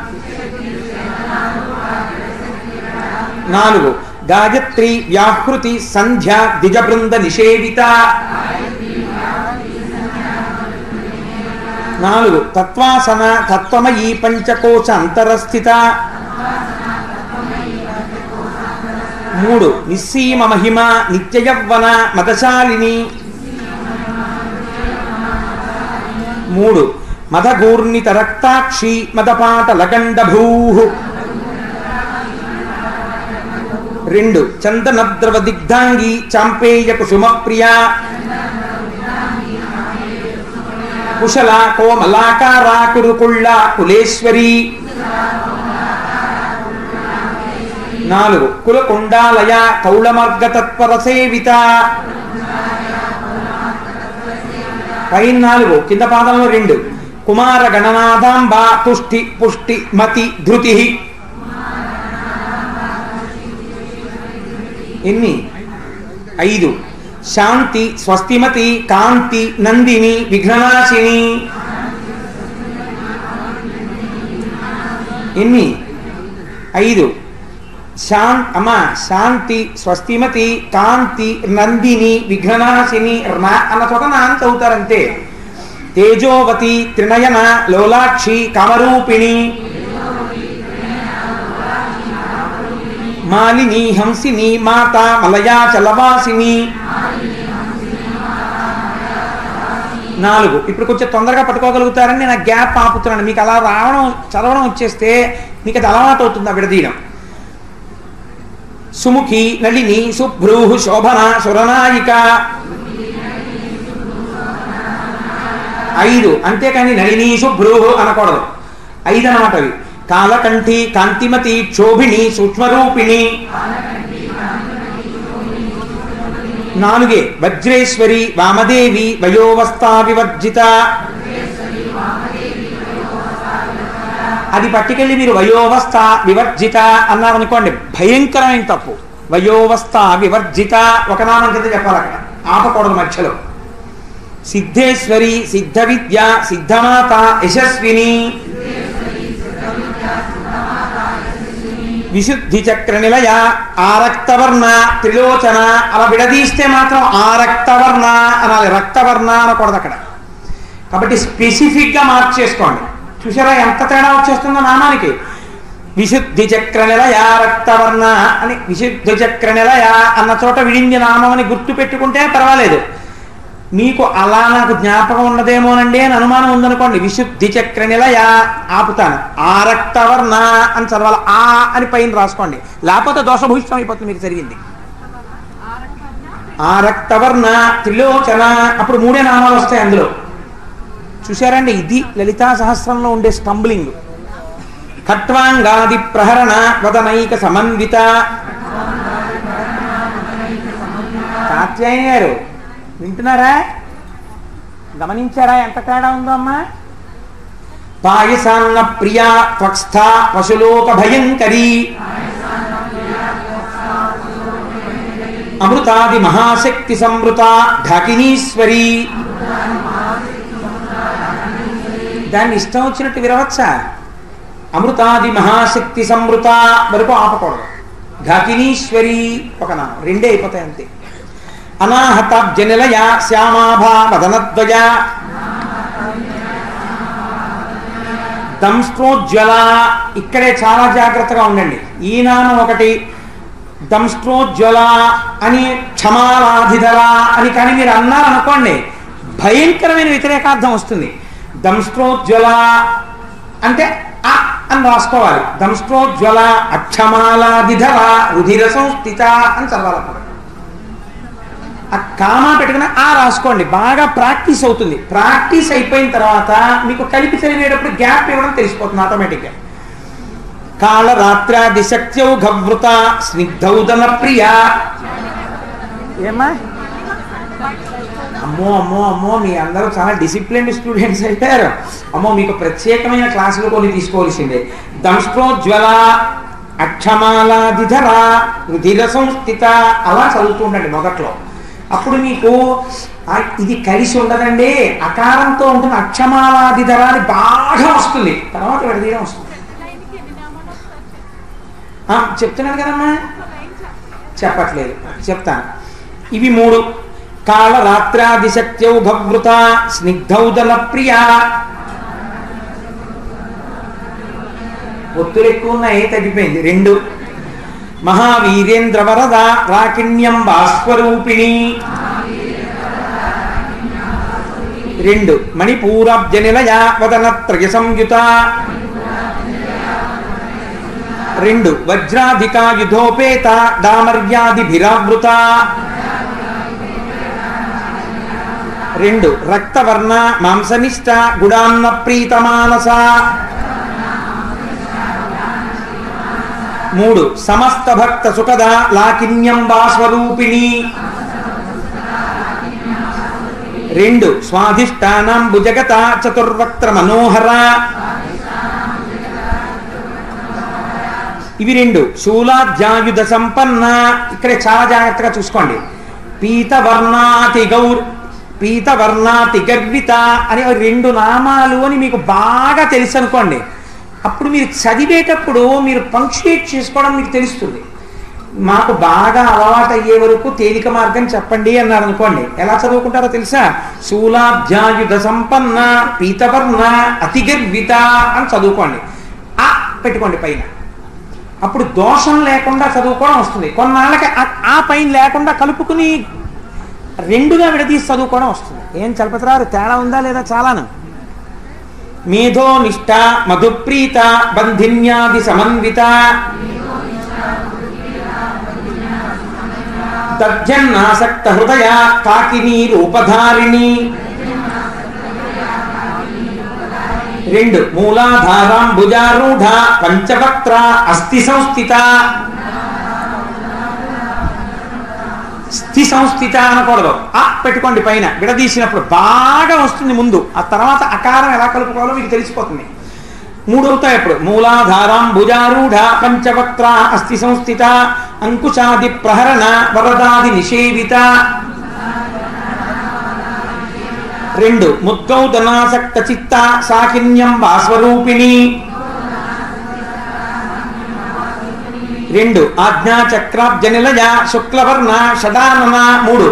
నాలుగు గాయత్రి వ్యాహృతి సంధ్య ద్విజబృంద నిషేవిత నాలుగు తత్వాసన తత్వమయీ పంచకోశ అంతరస్థిత మూడు నిస్సీమ మహిమ నిత్యయవ్వన మదశాలిని మూడు మదగూర్ణిత రక్తాక్షి మదపాట లగండభూ రెండు చందనద్రవ దిగ్ధాంగి చాంపేయ కుసుమ ప్రియ కుశల కోమలాకార కురుకుళ్ళ కులేశ్వరి నాలుగు కులకుండాలయ కౌళమర్గ తత్పర సేవిత పైన నాలుగు కింద పాదంలో రెండు కుమార గణనాథాంబ తుష్టి పుష్టి మతి ధృతి ఎన్ని ఐదు శాంతి స్వస్తిమతి కాంతి నందిని విఘ్ననాశిని ఎన్ని ఐదు శాం అమ్మ శాంతి స్వస్తిమతి కాంతి నందిని విఘ్ననాశిని న అన్న చోట నా అని చదువుతారంతే తేజోవతి త్రినయన లోలాక్షి కామరూపిణి మాలిని హంసిని మాత మలయా చలవాసిని నాలుగు ఇప్పుడు కొంచెం తొందరగా పట్టుకోగలుగుతారని నేను ఆ గ్యాప్ ఆపుతున్నాను మీకు అలా రావడం చదవడం వచ్చేస్తే మీకు అది అలవాటు అవుతుంది ఆ విడదీయడం సుముఖి నళిని సుభ్రూ శోభన సురనాయిక ఐదు అంతేకాని నళిని శుభ్రూ అనకూడదు ఐదు అన్నమాట అవి కాలకంఠి కాంతిమతి క్షోభిణి సూక్ష్మరూపిణి నాలుగే వజ్రేశ్వరి వామదేవి వయోవస్థా వివర్జిత అది పట్టుకెళ్ళి మీరు వయోవస్థ వివర్జిత అన్నారనుకోండి భయంకరమైన తప్పు వయోవస్థ వివర్జిత ఒక నామం కింద చెప్పాలి అక్కడ ఆపకూడదు మధ్యలో సిద్ధేశ్వరి సిద్ధ విద్య సిద్ధమాత యశస్విని విశుద్ధి చక్ర నిలయ ఆరక్తవర్ణ త్రిలోచన అలా విడదీస్తే మాత్రం ఆరక్తవర్ణ అనాలి రక్తవర్ణ అనకూడదు అక్కడ కాబట్టి స్పెసిఫిక్గా మార్చేసుకోండి చూసారా ఎంత తేడా వచ్చేస్తుందో నామానికి విశుద్ధి చక్ర నిలయ రక్తవర్ణ అని విశుద్ధి చక్ర నిలయ అన్న చోట విడింది నామం అని గుర్తు పెట్టుకుంటే పర్వాలేదు మీకు అలా నాకు జ్ఞాపకం ఉండదేమోనండి అని అనుమానం ఉందనుకోండి విశుద్ధి చక్ర నిలయ ఆపుతాను ఆ రక్తవర్ణ అని చదవాలి ఆ అని పైన రాసుకోండి లేకపోతే దోషభూషితం అయిపోతుంది మీకు జరిగింది ఆ రక్తవర్ణ త్రిలోచన అప్పుడు మూడే నామాలు వస్తాయి అందులో చూశారండి ఇది లలితా సహస్రంలో ఉండే స్టంబ్లింగ్ ఖట్వాంగాది ప్రహరణ వదనైక సమన్విత కాత్యాయని గారు వింటున్నారా గమనించారా ఎంత తేడా ఉందో అమ్మా పాయసాన్న ప్రియా త్వక్స్థ పశులోక భయంకరి అమృతాది మహాశక్తి సంవృత ఢాకినీశ్వరి దాన్ని ఇష్టం వచ్చినట్టు విరవచ్చా అమృతాది మహాశక్తి సంవృత వరకు ఆపకూడదు ఘాకినీశ్వరి ఒక నామం రెండే అయిపోతాయి అంతే అనాహతాబ్జనిలయ శ్యామాభా వదనద్వయ దంస్ట్రోజ్వల ఇక్కడే చాలా జాగ్రత్తగా ఉండండి ఈ నామం ఒకటి దంస్ట్రోజ్వల అని క్షమాలాధిధర అని కానీ మీరు అన్నారనుకోండి భయంకరమైన వ్యతిరేకార్థం వస్తుంది దంస్ట్రోజ్వల అంటే ఆ అని రాసుకోవాలి దంష్ట్రోజ్వల అక్షమాలాదిధర రుధిర సంస్థిత అని చదవాలి అప్పుడు. ఆ కామా పెట్టుకుని ఆ రాసుకోండి బాగా ప్రాక్టీస్ అవుతుంది ప్రాక్టీస్ అయిపోయిన తర్వాత మీకు కలిపి చదివేటప్పుడు గ్యాప్ ఇవ్వడం తెలిసిపోతుంది ఆటోమేటిక్గా కాళ రాత్రాదిశక్త్యౌ ఘవృత స్నిగ్ధౌదన ప్రియ ఏమా అమ్మో అమ్మో అమ్మో మీ అందరూ చాలా డిసిప్లిన్ స్టూడెంట్స్ అయిపోయారు అమ్మో మీకు ప్రత్యేకమైన క్లాసులు కొన్ని తీసుకోవాల్సిందే దంష్ట్రోజ్వల అక్షమాలాదిధర రుధిర సంస్థిత అలా చదువుతూ ఉండండి మొదట్లో అప్పుడు మీకు ఆ, ఇది కలిసి ఉండదండి అకారంతో ఉంటుంది అక్షమాలాదిధర అని బాగా వస్తుంది తర్వాత విడదీయడం వస్తుంది ఆ, చెప్తున్నాను కదమ్మా చెప్పట్లేదు చెప్తాను ఇవి మూడు కాళ రాత్రాదిశక్త్యౌ భవృత స్నిగ్ధౌదల ప్రియ ఒత్తులు ఎక్కువ ఉన్నాయి తగ్గిపోయింది రెండు మహావీరేంద్ర వరద రాకిణ్యం భాస్వరూపిణి రెండు మణిపూరాబ్జ నిలయ వదన త్రయ సంయుత రెండు వజ్రాధిక యుధోపేత డామర్యాదిభిరావృత రెండు రక్తవర్ణ మాంసనిష్ట గుడాన్న ప్రీతమానస మూడు సమస్త భక్త సుఖద లాకిన్యం స్వరూపిణి రెండు స్వాధిష్టానం భుజగత చతుర్వక్త్ర మనోహర ఇవి రెండు శూలాధ్యాయుధ సంపన్న ఇక్కడ చాలా జాగ్రత్తగా చూసుకోండి పీతవర్ణాతి గౌర్ పీతవర్ణాతి గర్విత అనే రెండు నామాలు అని మీకు బాగా తెలుసు అనుకోండి అప్పుడు మీరు చదివేటప్పుడు మీరు పంక్చుయేట్ చేసుకోవడం మీకు తెలుస్తుంది మాకు బాగా అలవాటు అయ్యే వరకు తేలిక మార్గం చెప్పండి అన్నారు అనుకోండి ఎలా చదువుకుంటారో తెలుసా శూలాధ్యాయుధ సంపన్న పీతవర్ణ అతి గర్విత అని చదువుకోండి ఆ పెట్టుకోండి పైన అప్పుడు దోషం లేకుండా చదువుకోవడం వస్తుంది కొన్నాళ్ళకి ఆ- ఆ పైన లేకుండా కలుపుకుని రెండుగా విడదీసి చదువుకోవడం వస్తుంది ఏం చలపతిరారు తేడా ఉందా లేదా చాలాను మేధో నిష్ట మధుప్రీత బంధిన్యాది సమన్విత దర్జన్నాసక్త హృదయ కాకినీ రూపధారిణి రెండు మూలాధారాంబుజారూఢ పంచవక్త్ర అస్థి సంస్థిత స్థి సంస్థిత అనకూడదు ఆ పెట్టుకోండి పైన విడదీసినప్పుడు బాగా వస్తుంది ముందు ఆ తర్వాత అకారం ఎలా కలుపుకోవాలో మీకు తెలిసిపోతుంది మూడు అవుతాయి ఇప్పుడు మూలాధారాం భుజారూఢ పంచవక్త్ర అస్థి సంస్థిత అంకుశాది ప్రహరణ వరదాది నిషేవిత రెండు ముద్గౌతనాసక్త చిత్త సాకిన్యం వాస్వరూపిణి రెండు ఆజ్ఞా చక్రాబ్జ నిలయ శుక్లవర్ణ షడానన మూడు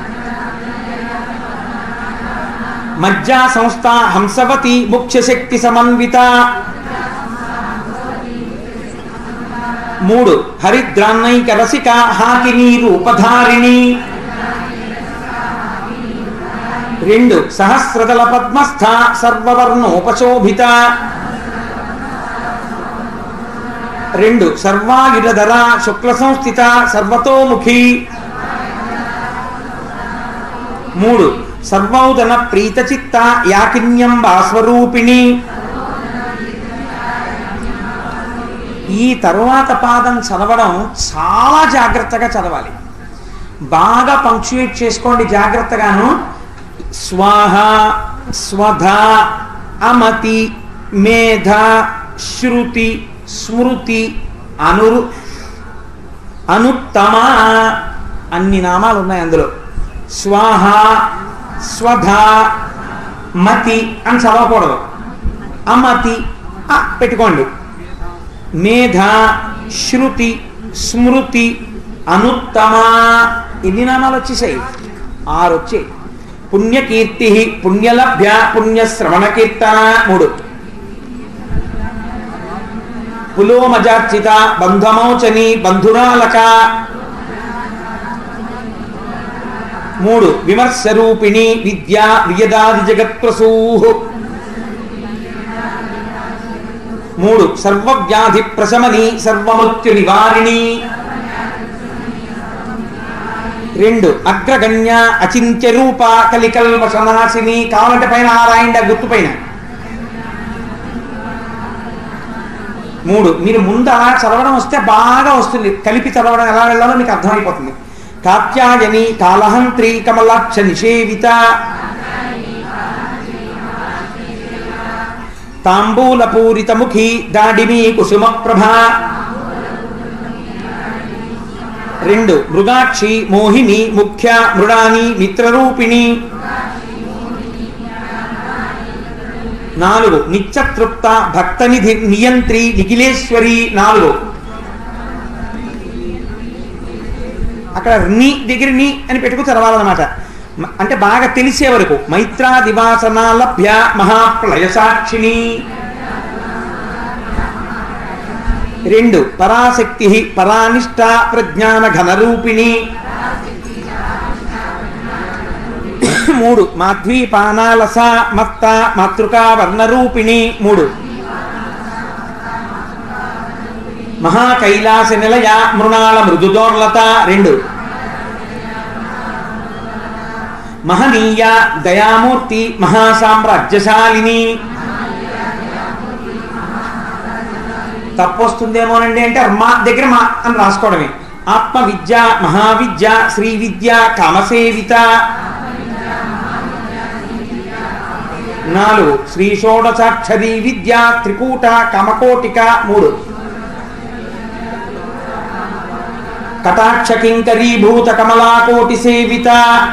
మజ్జా సంస్థ హంసవతి ముఖ్య శక్తి సమన్విత మూడు హరిద్రాన్నైక రసిక హాకిని రూపధారిణి రెండు సహస్రదల పద్మస్థ సర్వవర్ణోపశోభిత రెండు సర్వాయుధర శుక్ల సంస్థిత సర్వతోముఖి మూడు సర్వౌదన ప్రీత చిత్త యాకిన్యం వాస్వరూపిణి ఈ తరువాత పాదం చదవడం చాలా జాగ్రత్తగా చదవాలి బాగా పంక్చుయేట్ చేసుకోండి జాగ్రత్తగాను స్వాహ స్వధ అమతి మేధ శృతి స్మృతి అనురు అనుత్తమ అన్ని నామాలు ఉన్నాయి అందులో స్వాహ స్వధ మతి అని చదవకూడదు అమతి ఆ పెట్టుకోండి మేధ శృతి స్మృతి అనుత్తమ ఎన్ని నామాలు వచ్చేసాయి ఆరు వచ్చాయి పుణ్యకీర్తి పుణ్యలభ్య పుణ్యశ్రవణ కీర్తన మూడు పులోమజార్చిత బంధమోచని బంధురాలక మూడు విమర్శరూపిణి విద్యా వియదాది జగత్ప్రసూ మూడు సర్వవ్యాధి ప్రశమని సర్వమృత్యు నివారిణి రెండు అగ్రగణ్య అచింత్య రూప కలికల్వశనాశిని కావాలంటే పైన ఆరాయండి ఆ గుర్తు పైన మూడు మీరు ముందు అలా చదవడం వస్తే బాగా వస్తుంది కలిపి చదవడం ఎలా వెళ్ళాలో మీకు అర్థమైపోతుంది కాత్యాయని కాలహంత్రి కమలాక్ష నిషేవిత తాంబూల పూరిత ముఖి దాడిమి కుసుమ ప్రభ రెండు మృగాక్షి మోహిని ముఖ్య మృడాని మిత్రరూపిణి నాలుగు నిత్యతృప్త భక్తనిధి నియంత్రి నిఖిలేశ్వరి నాలుగు అక్కడ ని దగ్గర ని అని పెట్టుకు చదవాలన్నమాట మ- అంటే బాగా తెలిసే వరకు మైత్రా దివాసన లభ్య మహాప్లయ సాక్షిణి రెండు పరాశక్తి పరానిష్ట ప్రజ్ఞాన ఘనరూపిణి మూడు మాధ్వీపానాలస మత్త మాతృకా వర్ణరూపిణి మూడు మహాకైలాస నిలయ మృణాళ మృదుదోర్లత రెండు మహనీయ దయామూర్తి మహాసామ్రాజ్యశాలిని తప్పొస్తుందేమోనండి అంటే మా దగ్గర మా అని రాసుకోవడమే ఆత్మ విద్య మహావిద్య శ్రీ విద్య కామసేవిత నాలుగు శ్రీ షోడశాక్షరీ విద్య త్రికూట కమకోటిక మూడు కటాక్ష కింకరీభూత కమలాకోటి సేవిత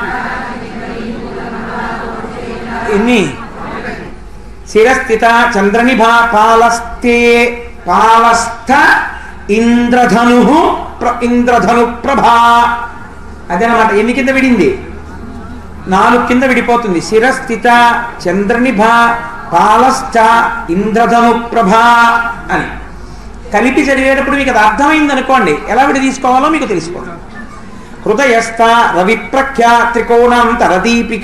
ఎన్ని శిరస్థిత చంద్రనిభ పాలస్తే పాలస్థ ఇంద్రధను ప్ర- ఇంద్రధను ప్రభా అదనమాట ఎన్ని కింద విడింది నాలుగు కింద విడిపోతుంది శిరస్థిత చంద్రనిభ పాలశ్చ ఇంద్రధను ప్రభా అని కలిపి చదివేటప్పుడు మీకు అది అర్థమైంది అనుకోండి ఎలా విడి తీసుకోవాలో మీకు తెలుసుకోండి హృదయస్థ రవి ప్రఖ్య త్రికోణాంతర దీపిక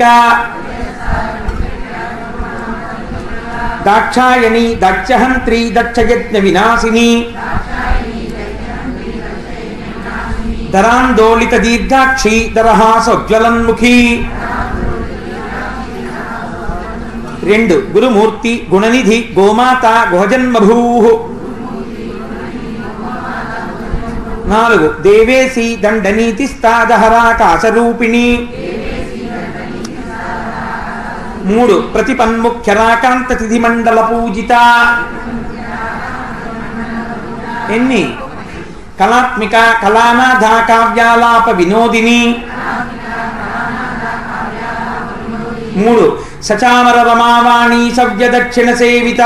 దాక్షాయణి దక్షహంత్రి దక్షయజ్ఞ వినాశిని ధరాందోళిత దీర్ఘాక్షి దరహాసోజ్వలన్ముఖి రెండు గురుమూర్తి గుణనిధి గోమాత గుహజన్మభూ నాలుగు దేవేసి దండనీతి స్థాదహరాకాశరూపిణి మూడు ప్రతిపన్ముఖ్యరాకాంత తిథి మండల పూజిత ఎన్ని కళాత్మిక కళానాథ కావ్యాలాప వినోదిని మూడు సచామర రమావాణి సవ్య దక్షిణ సేవిత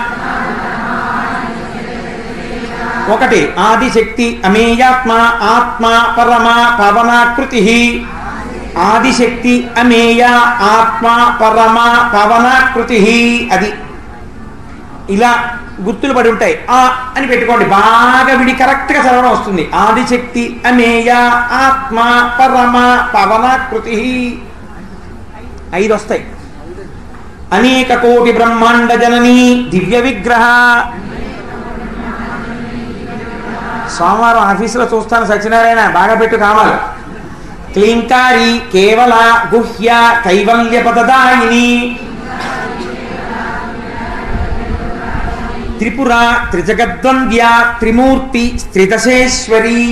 ఒకటి ఆదిశక్తి అమేయాత్మ ఆత్మ పరమ పవనాకృతి ఆదిశక్తి అమేయ ఆత్మ పరమ పవనాకృతి అది ఇలా గుర్తులు పడి ఉంటాయి ఆ అని పెట్టుకోండి బాగా విడి కరెక్ట్ గా చదవడం వస్తుంది ఆదిశక్తి అమేయ ఆత్మ పరమ పవనాకృతి ఐదు వస్తాయి అనేక కోటి బ్రహ్మాండ జనని దివ్య విగ్రహ సోమవారం ఆఫీసులో చూస్తాను సత్యనారాయణ బాగా పెట్టు కావాలి క్లీంకారి కేవల గుహ్య కైవల్య పదదాయిని త్రిపుర త్రిజగద్వంద్య త్రిమూర్తి త్రిదశేశ్వరి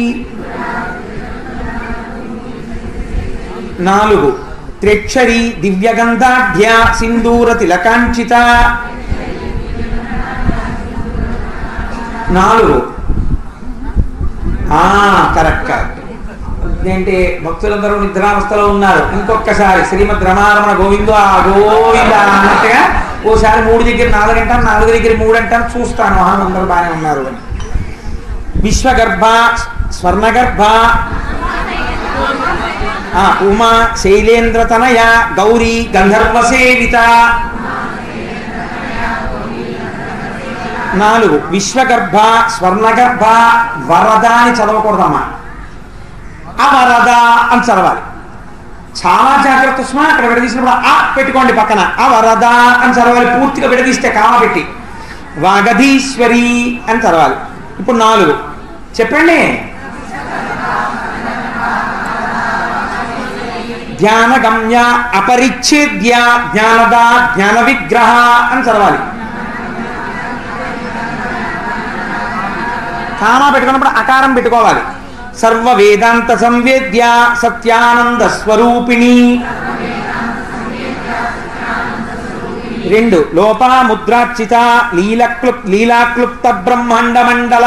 నాలుగు త్రిక్షరి దివ్యగంధాఢ్య సింధూర తిలకాంచిత నాలుగు ఆ కరెక్ట్ కరెక్ట్ ఏంటి భక్తులందరూ నిద్రావస్థలో ఉన్నారు ఇంకొకసారి శ్రీమద్ రమారమణ గోవిందు ఆ గోవింద అన్నట్టుగా ఓసారి మూడు దగ్గర నాలుగు అంటాను నాలుగు దగ్గర మూడు అంటాను చూస్తాను మహాన్ అందరూ బాగానే ఉన్నారు అని విశ్వగర్భ స్వర్ణగర్భ ఆ, ఉమా శైలేంద్ర తనయ గౌరీ గంధర్వ సేవిత నాలుగు విశ్వగర్భ స్వర్ణగర్భ వరద అని చదవకూడదమ్మా అవరద అని చదవాలి చాలా జాగ్రత్త సుమా అక్కడ విడదీసినప్పుడు ఆ పెట్టుకోండి పక్కన అవరద అని చదవాలి పూర్తిగా విడదీస్తే కామ పెట్టి వాగధీశ్వరి అని చదవాలి ఇప్పుడు నాలుగు చెప్పండి ధ్యానగమ్య అపరిచ్ఛేద్య జ్ఞానద జ్ఞాన విగ్రహ అని చదవాలి కామా పెట్టుకున్నప్పుడు అకారం పెట్టుకోవాలి సర్వ వేదాంత సంవేద్య సత్యానంద స్వరూపిణి రెండు లోపా ముద్రార్చిత లీలక్లు లీలాక్లుప్త బ్రహ్మాండ మండల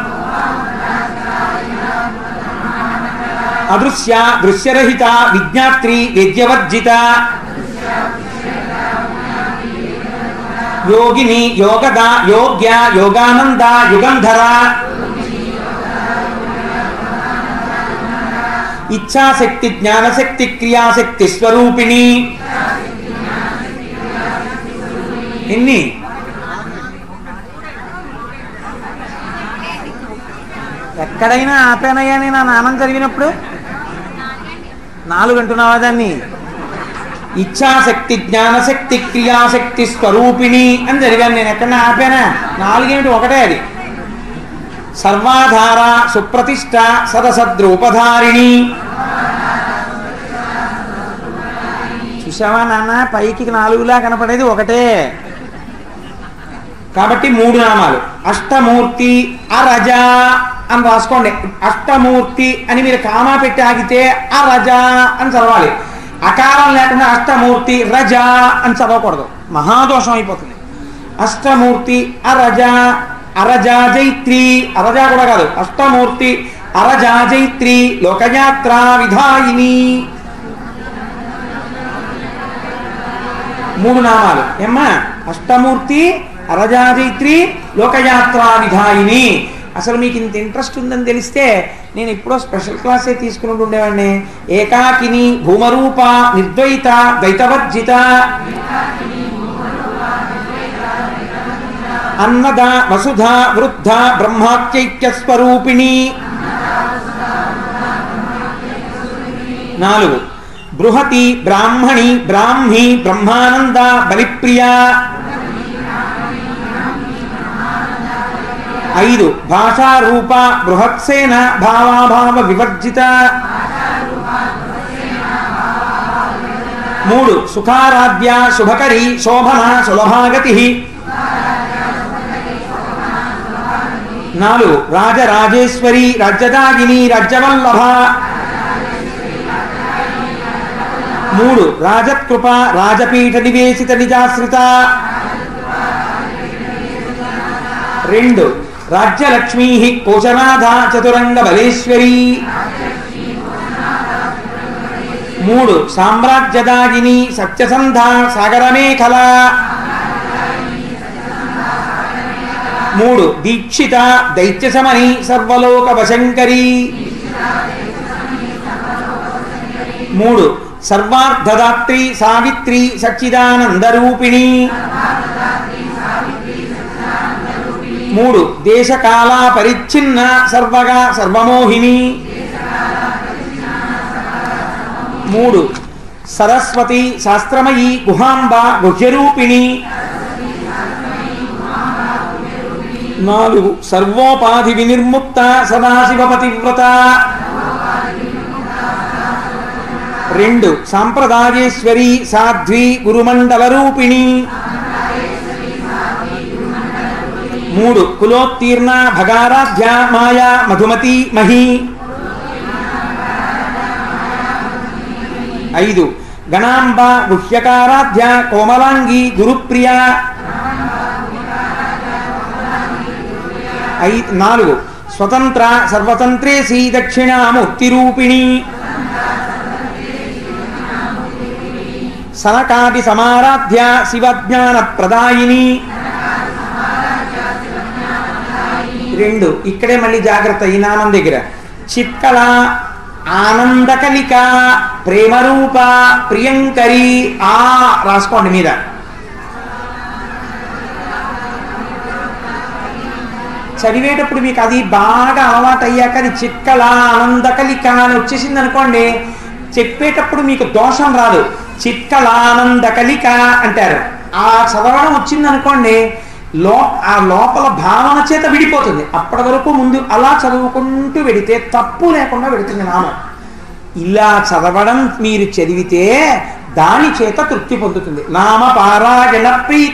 అదృశ్య దృశ్యరహిత విజ్ఞాత్రి వేద్యవర్జిత యోగిని యోగద యోగ్య యోగానంద యుగంధర ఇచ్ఛాశక్తి జ్ఞానశక్తి క్రియాశక్తి స్వరూపిణి ఎన్ని ఎక్కడైనా ఆపానయ్యా నేను ఆ నామం చదివినప్పుడు నాలుగు అంటున్నావా దాన్ని ఇచ్ఛాశక్తి జ్ఞానశక్తి క్రియాశక్తి స్వరూపిణి అని చదివాను నేను ఎక్కడ ఆపానా నాలుగేమిటి ఒకటే అది సర్వాధార సుప్రతిష్ట సదసద్రూపధారిణి చూసావా నాన్న పైకి నాలుగులా కనపడేది ఒకటే కాబట్టి మూడు నామాలు అష్టమూర్తి అరజ అని రాసుకోండి అష్టమూర్తి అని మీరు కామా పెట్టి ఆగితే అరజ అని చదవాలి అకారం లేకుండా అష్టమూర్తి రజ అని చదవకూడదు మహాదోషం అయిపోతుంది అష్టమూర్తి అరజ అరజా జైత్రి అరజా కూడా కాదు అష్టమూర్తి అరజా జైత్రి లోకయాత్ర విధాయిని మూడు నామాలు ఏమ్మా అష్టమూర్తి అరజాజైత్రి లోకయాత్రా విధాయిని అసలు మీకు ఇంత ఇంట్రెస్ట్ ఉందని తెలిస్తే నేను ఎప్పుడో స్పెషల్ క్లాసే తీసుకుని ఉండేవాడిని ఏకాకిని భూమరూప నిర్ద్వైత ద్వైతవర్జిత అన్నద వసుధ వృద్ధ బ్రహ్మాఖ్యైక్య స్వరూపిణి నాలుగు బృహతి బ్రాహ్మణి బ్రాహ్మి బ్రహ్మానంద బలిప్రియ ఐదు భాషారూప బృహత్సేన భావాభావ వివర్జిత మూడు సుఖారాధ్య శుభకరి శోభన సులభాగతి నాలుగు రాజరాజేశ్వరి రాజ్యదాగిని రాజ్యవల్లభ మూడు రాజకృప రాజపీఠ నివేశిత నిజాశ్రిత రెండు రాజ్యలక్ష్మీ కోశనాథ చతురంగ బలేశ్వరి మూడు సామ్రాజ్యదాగిని సత్యసంధ సాగరమేఖల మూడు దీక్షిత దైత్యశమని సర్వలోక వశంకరి మూడు సర్వార్థదాత్రి సావిత్రి సచ్చిదానందరూపిణి మూడు దేశకాల పరిచ్ఛిన్న సర్వగా సర్వమోహిని మూడు సరస్వతి శాస్త్రమయీ గుహాంబ గుహ్యరూపిణి నాలుగు సర్వోపాధి వినిర్ముక్త సదాశివపతివ్రత రెండు సాంప్రదాయేశ్వరి సాధ్వి గురుమండల రూపిణి మూడు కులోత్తీర్ణ భగారాధ్య మాయా మధుమతి మహి ఐదు గణాంబ గుహ్యకారాధ్య కోమలాంగి గురుప్రియ ఐ నాలుగు స్వతంత్ర సర్వతంత్రేసి దక్షిణామూర్తి రూపిణి సనకాది సమారాధ్య శివజ్ఞాన ప్రదాయిని రెండు ఇక్కడే మళ్ళీ జాగ్రత్త ఈ నామం దగ్గర చిత్కళ ఆనందకలిక ప్రేమరూప ప్రియంకరి ఆ రాసుకోండి మీద చదివేటప్పుడు మీకు అది బాగా అలవాటు అయ్యాక అది చిక్కల ఆనందకలిక అని వచ్చేసింది అనుకోండి చెప్పేటప్పుడు మీకు దోషం రాదు చిక్కలానందకలిక అంటారు ఆ చదవడం వచ్చింది అనుకోండి లో ఆ లోపల భావన చేత విడిపోతుంది అప్పటి వరకు ముందు అలా చదువుకుంటూ వెడితే తప్పు లేకుండా వెడుతుంది నామం ఇలా చదవడం మీరు చదివితే దాని చేత తృప్తి పొందుతుంది నామ పారాయణ ప్రీత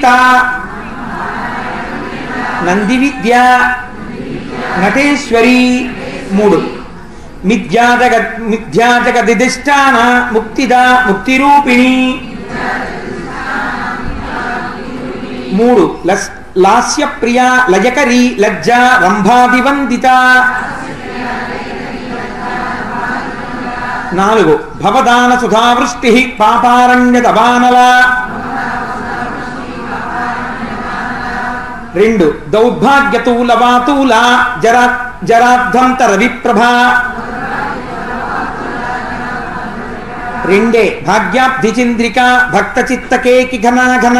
నంది విద్య నటేశ్వరి మూడు మిథ్యాజగ మిథ్యాజగదిష్టాన ముక్తిద ముక్తిరూపిణి మూడు లస్ లాస్య ప్రియ లయకరి లజ్జ రంభాదివందిత నాలుగు భవదాన సుధావృష్టి పాపారణ్య దబానల రెండు దౌర్భాగ్యతూల వాతూల జరా జరాధ్వంతర విప్రభ రెండే భాగ్యాబ్ధి చంద్రిక భక్త చిత్తకేకి ఘనాఘన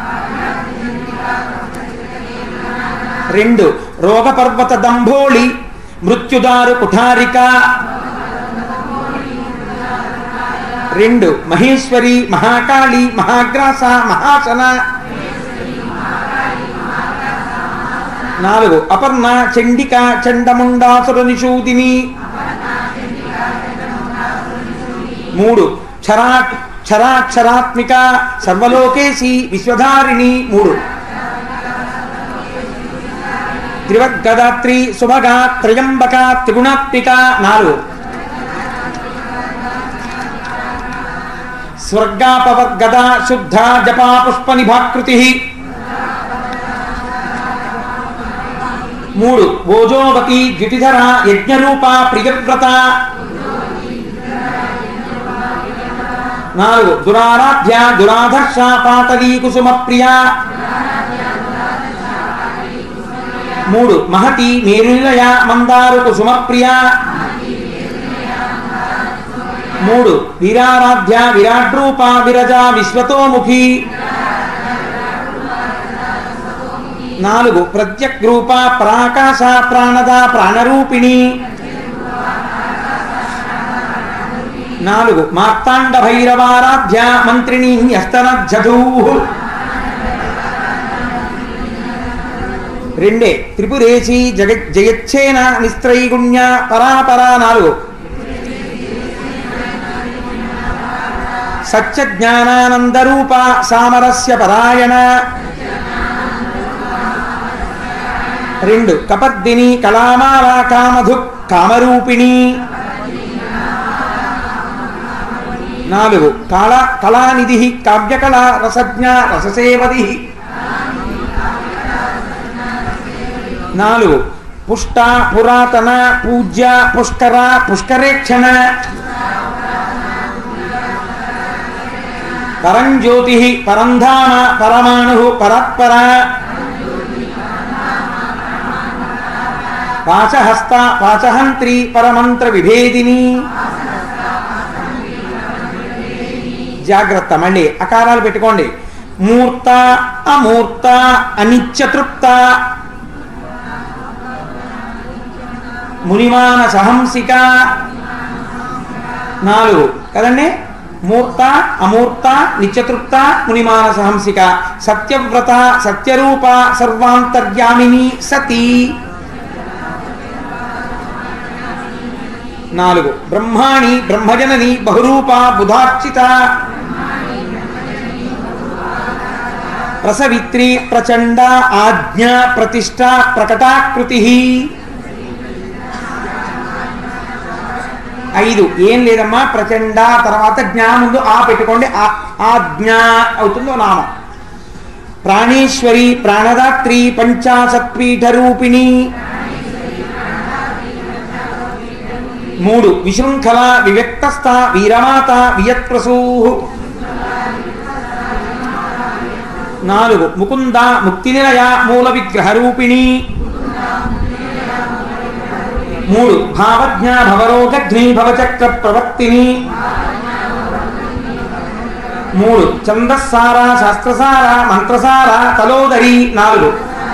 రెండు రోగపర్వత దంభోళి మృత్యుదారు కుఠారిక రెండు మహేశ్వరి మహాకాళి మహాగ్రాస మహాసన నాలుగు అపర్ణ చండిక చండముండాసుర నిషూదిని మూడు క్షరా క్షరాక్షరాత్మిక సర్వలోకేశి విశ్వధారిణి మూడు త్రివర్గదాత్రి సుభగ త్రయంబక త్రిగుణాత్మిక నాలుగు స్వర్గాపవర్గద శుద్ధ జపా పుష్ప నిభాకృతి మూడు భోజోవతి ద్యుతిధర యజ్ఞరూప ప్రియవ్రత నాలుగు దురారాధ్య దురాధర్ష పాతవీ కుసుమ ప్రియ మూడు మహతి మేరునిలయ మందారు కుసుమ ప్రియ మూడు వీరారాధ్య విరాట్ రూప విరజ విశ్వతోముఖి నాలుగు ప్రత్యక్ రూప ప్రాకాశ ప్రాణద ప్రాణరూపిణి నాలుగు మార్తాండ భైరవారాధ్య మంత్రిణి హస్తనద్ధూ రెండే త్రిపురేశి జగ జయచ్చేన నిస్త్రైగుణ్య పరాపరా నాలుగు సత్యజ్ఞానానందరూప సామరస్య పరాయణ రెండు కపర్దిని కళామాల కామధు కామరూపిణి నాలుగు కాళ కళానిధి కావ్యకళ రసజ్ఞ రససేవది నాలుగు పుష్ట పురాతన పూజ్య పుష్కర పుష్కరేక్షణ పరంజ్యోతి పరంధామ పరమాణు పరాత్పర పాచహస్త పాచహంత్రి పరమంత్ర విభేదిని జాగ్రత్త మళ్ళీ అకారాలు పెట్టుకోండి మూర్త అమూర్త అనిత్యతృప్త మునిమాన సహంసిక నాలుగు కదండి మూర్త అమూర్త నిత్యతృప్త మునిమాన సహంసిక సత్యవ్రత సత్యరూప సర్వాంతర్యామిని సతీ నాలుగు బ్రహ్మాణి బ్రహ్మజనని బహురూప బుధార్చిత ప్రసవిత్రి ప్రచండ ఆజ్ఞ ప్రతిష్ట ప్రకటాకృతి ఐదు ఏం లేదమ్మా ప్రచండ తర్వాత జ్ఞా ముందు ఆ పెట్టుకోండి ఆ- ఆజ్ఞ అవుతుందో నామం ప్రాణేశ్వరి ప్రాణదాత్రి పంచాశత్పీఠ రూపిణి మూడు విశృంఖల వివ్యక్తస్థ వీరమాత వియత్ప్రసూ నాలుగు ముకుంద ముక్తినిలయ మూల విగ్రహ రూపిణి మూడు భావజ్ఞ భవరోగఘ్ని భవచక్ర ప్రవర్తిని మూడు ఛందస్సార శాస్త్రసార మంత్రసార తలోదరి నాలుగు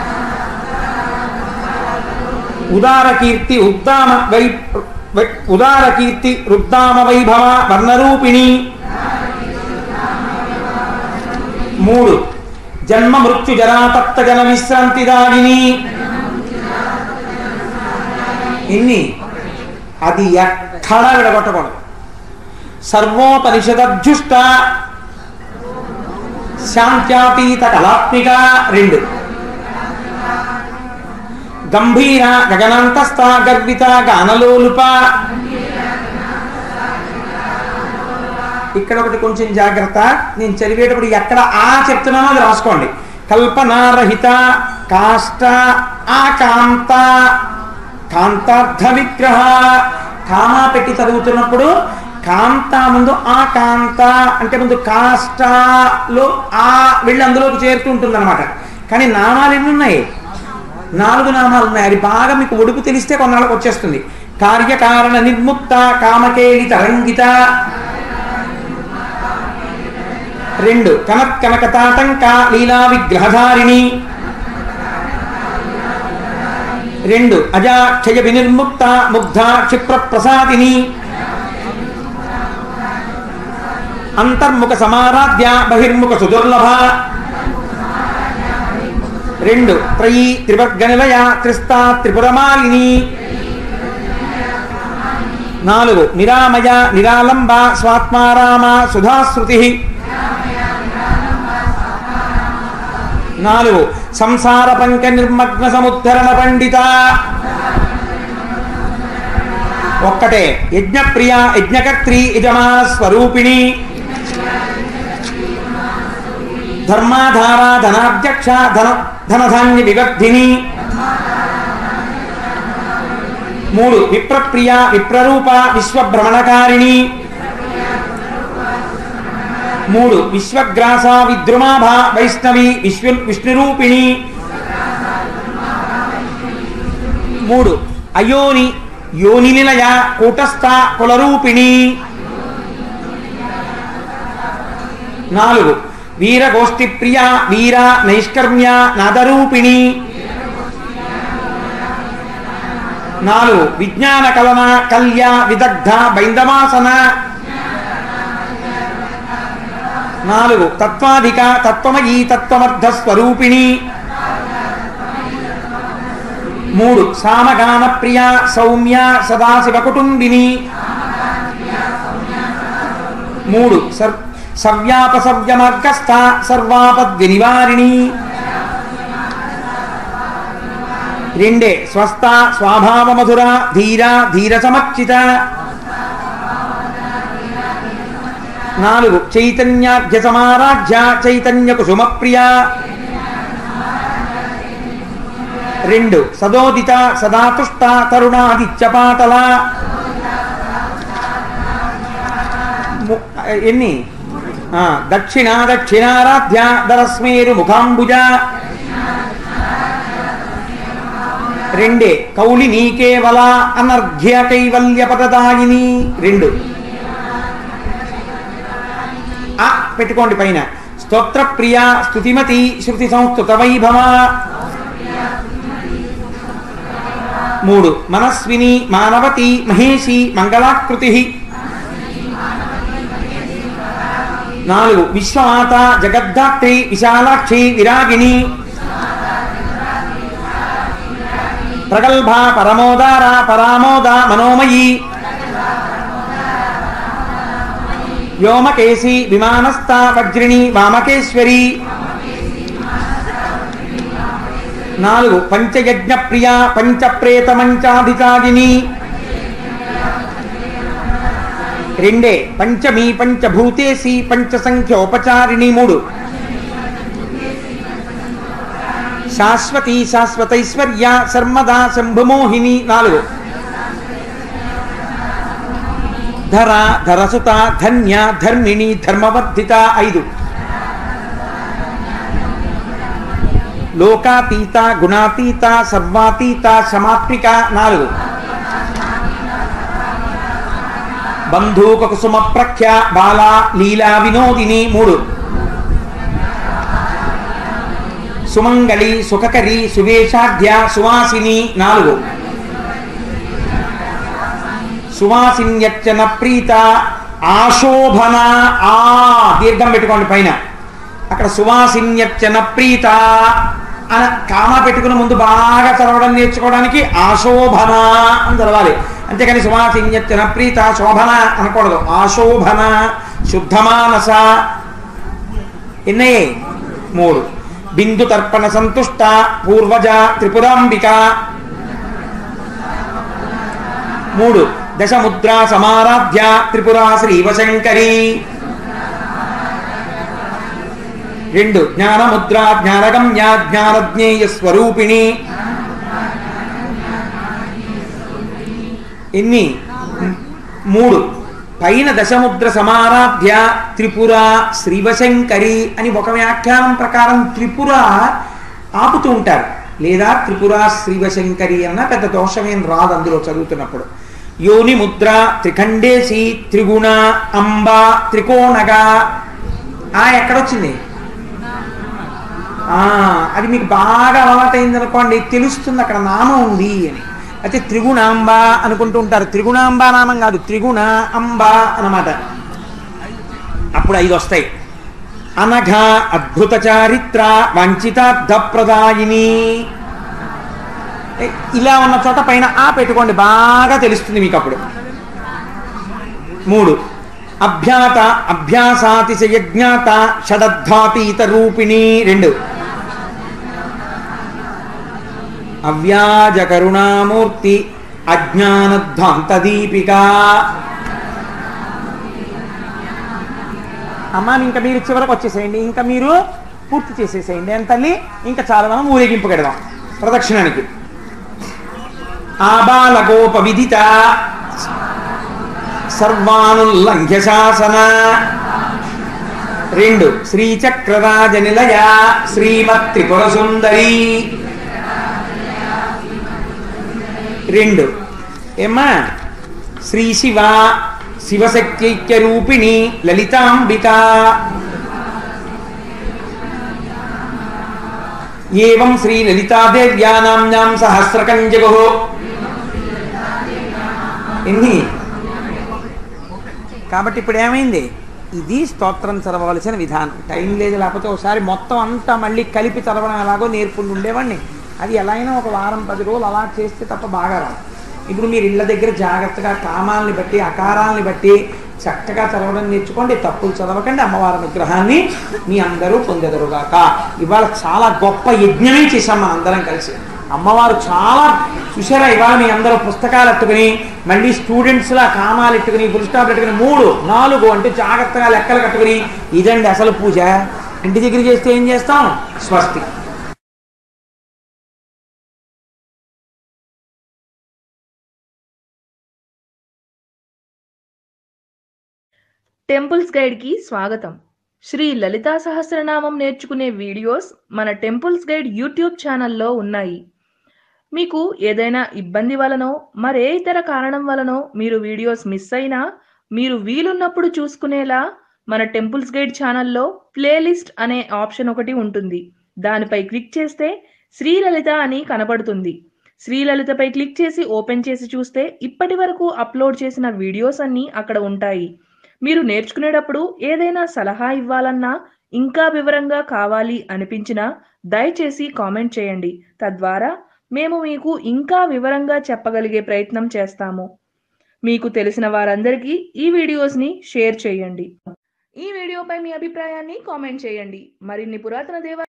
ఉదార కీర్తి ఉద్దామ వై వై- ఉదార కీర్తి రుద్దామ వైభవ వర్ణరూపిణి మూడు జన్మ మృత్యు జరాతప్త జన విశ్రాంతి దాగిని ఇన్ని అది ఎక్కడా విడగొట్టకూడదు సర్వోపనిషదర్జుష్ట శాంత్యాతీత కళాత్మిక రెండు గంభీర గగనంతస్థ గర్విత గానలోలుప ఇక్కడ ఒకటి కొంచెం జాగ్రత్త నేను చదివేటప్పుడు ఎక్కడ ఆ చెప్తున్నానో అది రాసుకోండి కల్పనారహిత కాష్ట ఆకాంత కాంతార్థ విగ్రహ కామా పెట్టి చదువుతున్నప్పుడు కాంత ముందు ఆ కాంత అంటే ముందు కాష్టలో ఆ వెళ్ళి అందులోకి చేరుతుంటుంది అనమాట కానీ నామాలు ఎన్ని ఉన్నాయి నాలుగు నామాలు ఉన్నాయి అది బాగా మీకు ఒడుపు తెలిస్తే కొన్నాళ్ళకి వచ్చేస్తుంది కార్యకారణ నిర్ముక్త కామకేళి తరంగిత రెండు కనక్ కనక తాటంక లీలా విగ్రహధారిణి రెండు అజా క్షయ వినిర్ముక్త ముగ్ధ క్షిప్ర ప్రసాదిని అంతర్ముఖ సమారాధ్య బహిర్ముఖ సుదుర్లభ రెండు త్రయీ త్రివర్గ నిలయ త్రిస్తా త్రిపురమాలిని నాలుగు నిరామయ నిరాలంబ స్వాత్మారామ సుధాశ్రుతి నాలుగు సంసార పంక నిర్మగ్న సముద్ధరణ పండిత ఒక్కటే యజ్ఞప్రియ యజ్ఞకర్త్రి యజమాన స్వరూపిణి ధర్మాధార ధనాధ్యక్ష ధన ధనధాన్య వివర్ధిని మూడు విప్రప్రియ విప్రరూప విశ్వభ్రమణకారిణి మూడు విశ్వగ్రాస విద్రుమాభ వైష్ణవి విశ్వ విష్ణురూపిణి మూడు అయోని యోని నిలయ కూటస్థ కులరూపిణి నాలుగు వీరగోష్ఠి ప్రియ వీర నైష్కర్మ్య నాదరూపిణి నాలుగు విజ్ఞాన కలన కల్య విదగ్ధ బైందమాసన నాలుగు తత్వాధిక తత్వమయీ తత్వమర్థ స్వరూపిణి మూడు సామగాన ప్రియ సౌమ్య సదాశివ కుటుంబిని మూడు సర్ సవ్యాప సవ్యమార్గస్థ సర్వాపద్వి నివారిణి రెండే స్వస్థ స్వాభావ మధుర ధీర ధీర సమర్చిత నాలుగు చైతన్యార్ఘ్య సమారాధ్య చైతన్య కుసుమ ప్రియ రెండు సదోదిత సదాతుష్ట తరుణాదిత్య పాటల ము- ఎన్ని ఆ, దక్షిణ దక్షిణారాధ్య దరస్మేరు ముఖాంబుజ రెండే కౌలిని కేవల అనర్ఘ్య కైవల్య పదదాయిని రెండు ఆ పెట్టుకోండి పైన స్తోత్ర ప్రియ స్తుతిమతి శృతి సంస్కృత వైభవ మూడు మనస్విని మానవతి మహేషి మంగళాకృతి నాలుగు విశ్వమాత జగద్ధాత్రి విశాలాక్షి విరాగిణి ప్రగల్భ పరమోదార పరామోద మనోమయీ వ్యోమకేశి విమానస్థ వజ్రిణి వామకేశ్వరి నాలుగు పంచయజ్ఞ ప్రియ పంచప్రేత మంచాధికారిణి రెండే పంచమి పంచభూతేసి పంచసంఖ్యోపచారిణి మూడు శాశ్వతి శాశ్వతైశ్వర్య సర్మదా శంభుమోహిని నాలుగు ధర ధరసుత ధన్య ధర్మిణి ధర్మవర్ధిత ఐదు లోకాతీత గుణాతీత సర్వాతీత సమాత్మిక నాలుగు బంధూక కుసుమ ప్రఖ్య బాల లీలా వినోదిని మూడు సుమంగళి సుఖకరి సువేషాఢ్య సువాసిని నాలుగు సువాసిన్యర్చన ప్రీత ఆశోభన ఆ దీర్ఘం పెట్టుకోండి పైన అక్కడ సువాసిన్యర్చన ప్రీత అని కామా పెట్టుకుని ముందు బాగా చదవడం నేర్చుకోవడానికి ఆశోభన అని చదవాలి అంతేకాని సువాసిన్యర్చన ప్రీత శోభన అనకూడదు ఆశోభన శుద్ధమానస ఎన్నయ్యే మూడు బిందు తర్పణ సంతుష్ట పూర్వజ త్రిపురాంబిక మూడు దశముద్రా సమారాధ్య త్రిపురా శ్రీవశంకరి రెండు జ్ఞానముద్ర జ్ఞానగమ్య జ్ఞానజ్ఞేయ స్వరూపిణి ఎన్ని మూడు పైన దశముద్ర సమారాధ్య త్రిపుర శ్రీవశంకరి అని ఒక వ్యాఖ్యానం ప్రకారం త్రిపుర ఆపుతూ ఉంటారు లేదా త్రిపుర శ్రీవశంకరి అన్న పెద్ద దోషమేం రాదు అందులో చదువుతున్నప్పుడు యోని ముద్ర త్రిఖండేసి త్రిగుణ అంబ త్రికోణగా ఆ ఎక్కడొచ్చింది ఆ, అది మీకు బాగా అలవాటైంది అనుకోండి తెలుస్తుంది అక్కడ నామం ఉంది అని అయితే త్రిగుణాంబ అనుకుంటూ ఉంటారు త్రిగుణాంబ నామం కాదు త్రిగుణ అంబ అన్నమాట అప్పుడు ఐదు వస్తాయి అనఘ అద్భుత చారిత్ర వంచితార్థ ప్రదాయిని ఏ, ఇలా ఉన్న చోట పైన ఆ పెట్టుకోండి బాగా తెలుస్తుంది మీకు అప్పుడు మూడు అభ్యాత అభ్యాసాతిశయజ్ఞాత షడద్ధాతీత రూపిణి రెండు అవ్యాజ కరుణామూర్తి అజ్ఞానధ్వాంత దీపిక అమ్మా ఇంకా మీరు చివరకు వచ్చేసేయండి ఇంకా మీరు పూర్తి చేసేసేయండి అని తల్లి ఇంకా చాలా మనం ఊరేగింపు కడదాం ప్రదక్షిణానికి ఆబాలగోప విదిత సర్వానుల్లంఘ్య శాసన రెండు శ్రీచక్రరాజ నిలయ శ్రీమత్ త్రిపుర సుందరి రెండు ఏమ్మా శ్రీ శివ శివశక్త్యైక్య రూపిణి లలితాంబిక ఏవం శ్రీ లలితాదేవ్యా నామ్నాం సహస్రకంజగో ఎన్ని కాబట్టి ఇప్పుడు ఏమైంది ఇది స్తోత్రం చదవవలసిన విధానం టైం లేదు లేకపోతే ఒకసారి మొత్తం అంతా మళ్ళీ కలిపి చదవడం ఎలాగో నేర్పుండి ఉండేవాడిని అది ఎలా అయినా ఒక వారం పది రోజులు అలా చేస్తే తప్ప బాగా రాదు ఇప్పుడు మీరు ఇళ్ళ దగ్గర జాగ్రత్తగా కామాల్ని బట్టి అకారాల్ని బట్టి చక్కగా చదవడం నేర్చుకోండి తప్పులు చదవకండి అమ్మవారి విగ్రహాన్ని మీ అందరూ పొందెదరుగాక ఇవాళ చాలా గొప్ప యజ్ఞమే చేశాం మన అందరం కలిసి అమ్మవారు చాలా చూసారా ఇవాళ మీ అందరూ పుస్తకాలు ఎట్టుకుని మళ్ళీ స్టూడెంట్స్ లా కామాలు ఎట్టుకుని ఫుల్ స్టాప్ పెట్టుకుని మూడు నాలుగు అంటే జాగ్రత్తగా లెక్కలు కట్టుకుని ఇదండి అసలు పూజ ఇంటి దగ్గర చేస్తే ఏం చేస్తాం స్వస్తి టెంపుల్స్ గైడ్కి స్వాగతం శ్రీ లలితా సహస్రనామం నేర్చుకునే వీడియోస్ మన టెంపుల్స్ గైడ్ యూట్యూబ్ ఛానల్లో ఉన్నాయి మీకు ఏదైనా ఇబ్బంది వలనో మరే ఇతర కారణం వలనో మీరు వీడియోస్ మిస్ అయినా మీరు వీలున్నప్పుడు చూసుకునేలా మన టెంపుల్స్ గైడ్ ఛానల్లో ప్లేలిస్ట్ అనే ఆప్షన్ ఒకటి ఉంటుంది దానిపై క్లిక్ చేస్తే శ్రీలలిత అని కనబడుతుంది శ్రీలలితపై క్లిక్ చేసి ఓపెన్ చేసి చూస్తే ఇప్పటి వరకు అప్లోడ్ చేసిన వీడియోస్ అన్నీ అక్కడ ఉంటాయి మీరు నేర్చుకునేటప్పుడు ఏదైనా సలహా ఇవ్వాలన్నా ఇంకా వివరంగా కావాలి అనిపించినా దయచేసి కామెంట్ చేయండి తద్వారా మేము మీకు ఇంకా వివరంగా చెప్పగలిగే ప్రయత్నం చేస్తాము మీకు తెలిసిన వారందరికీ ఈ వీడియోస్ని షేర్ చేయండి ఈ వీడియోపై మీ అభిప్రాయాన్ని కామెంట్ చేయండి మరిన్ని పురాతన దేవ